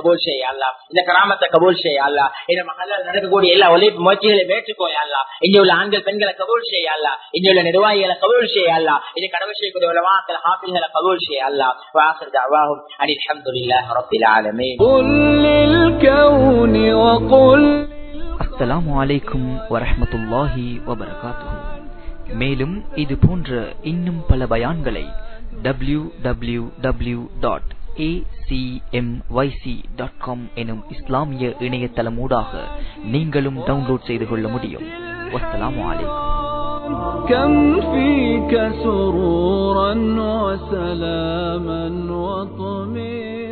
கபூல் செய்ய அல்லா இந்த கிராமத்தை கபூல் செய்ய அல்லா இந்த மகள நடக்கக்கூடிய எல்லா உழைப்பு முயற்சிகளையும் ஏற்றுக்கோய அல்லா இங்க உள்ள ஆண்கள் பெண்களை கபூல் செய்ய அல்லா இங்க உள்ள நிர்வாகிகளை கபூல் செய்ய அல்லா இது கடவுள் செய்யக்கூடிய உலமாக்கள் ஹாஃபில்களை கபூல் செய்ய அல்லா வாசல் தாவாகும் அலி அல்ஹம்துலில்லாஹி ரப்பில் ஆலமீன் قل للكون وقل அஸ்ஸலாமு அலைக்கும் வரஹ்மத்துல்லாஹி வபரகாத்துஹு மேலும் இது போன்ற இன்னும் பல பயான்களை W W W dot dot com எனும் இஸ்லாமிய இணையதளமூடாக நீங்களும் டவுன்லோட் செய்து கொள்ள முடியும் வஸ்ஸலாமு அலைக்கும் كم فيك سرورا وسلاما وطمئنا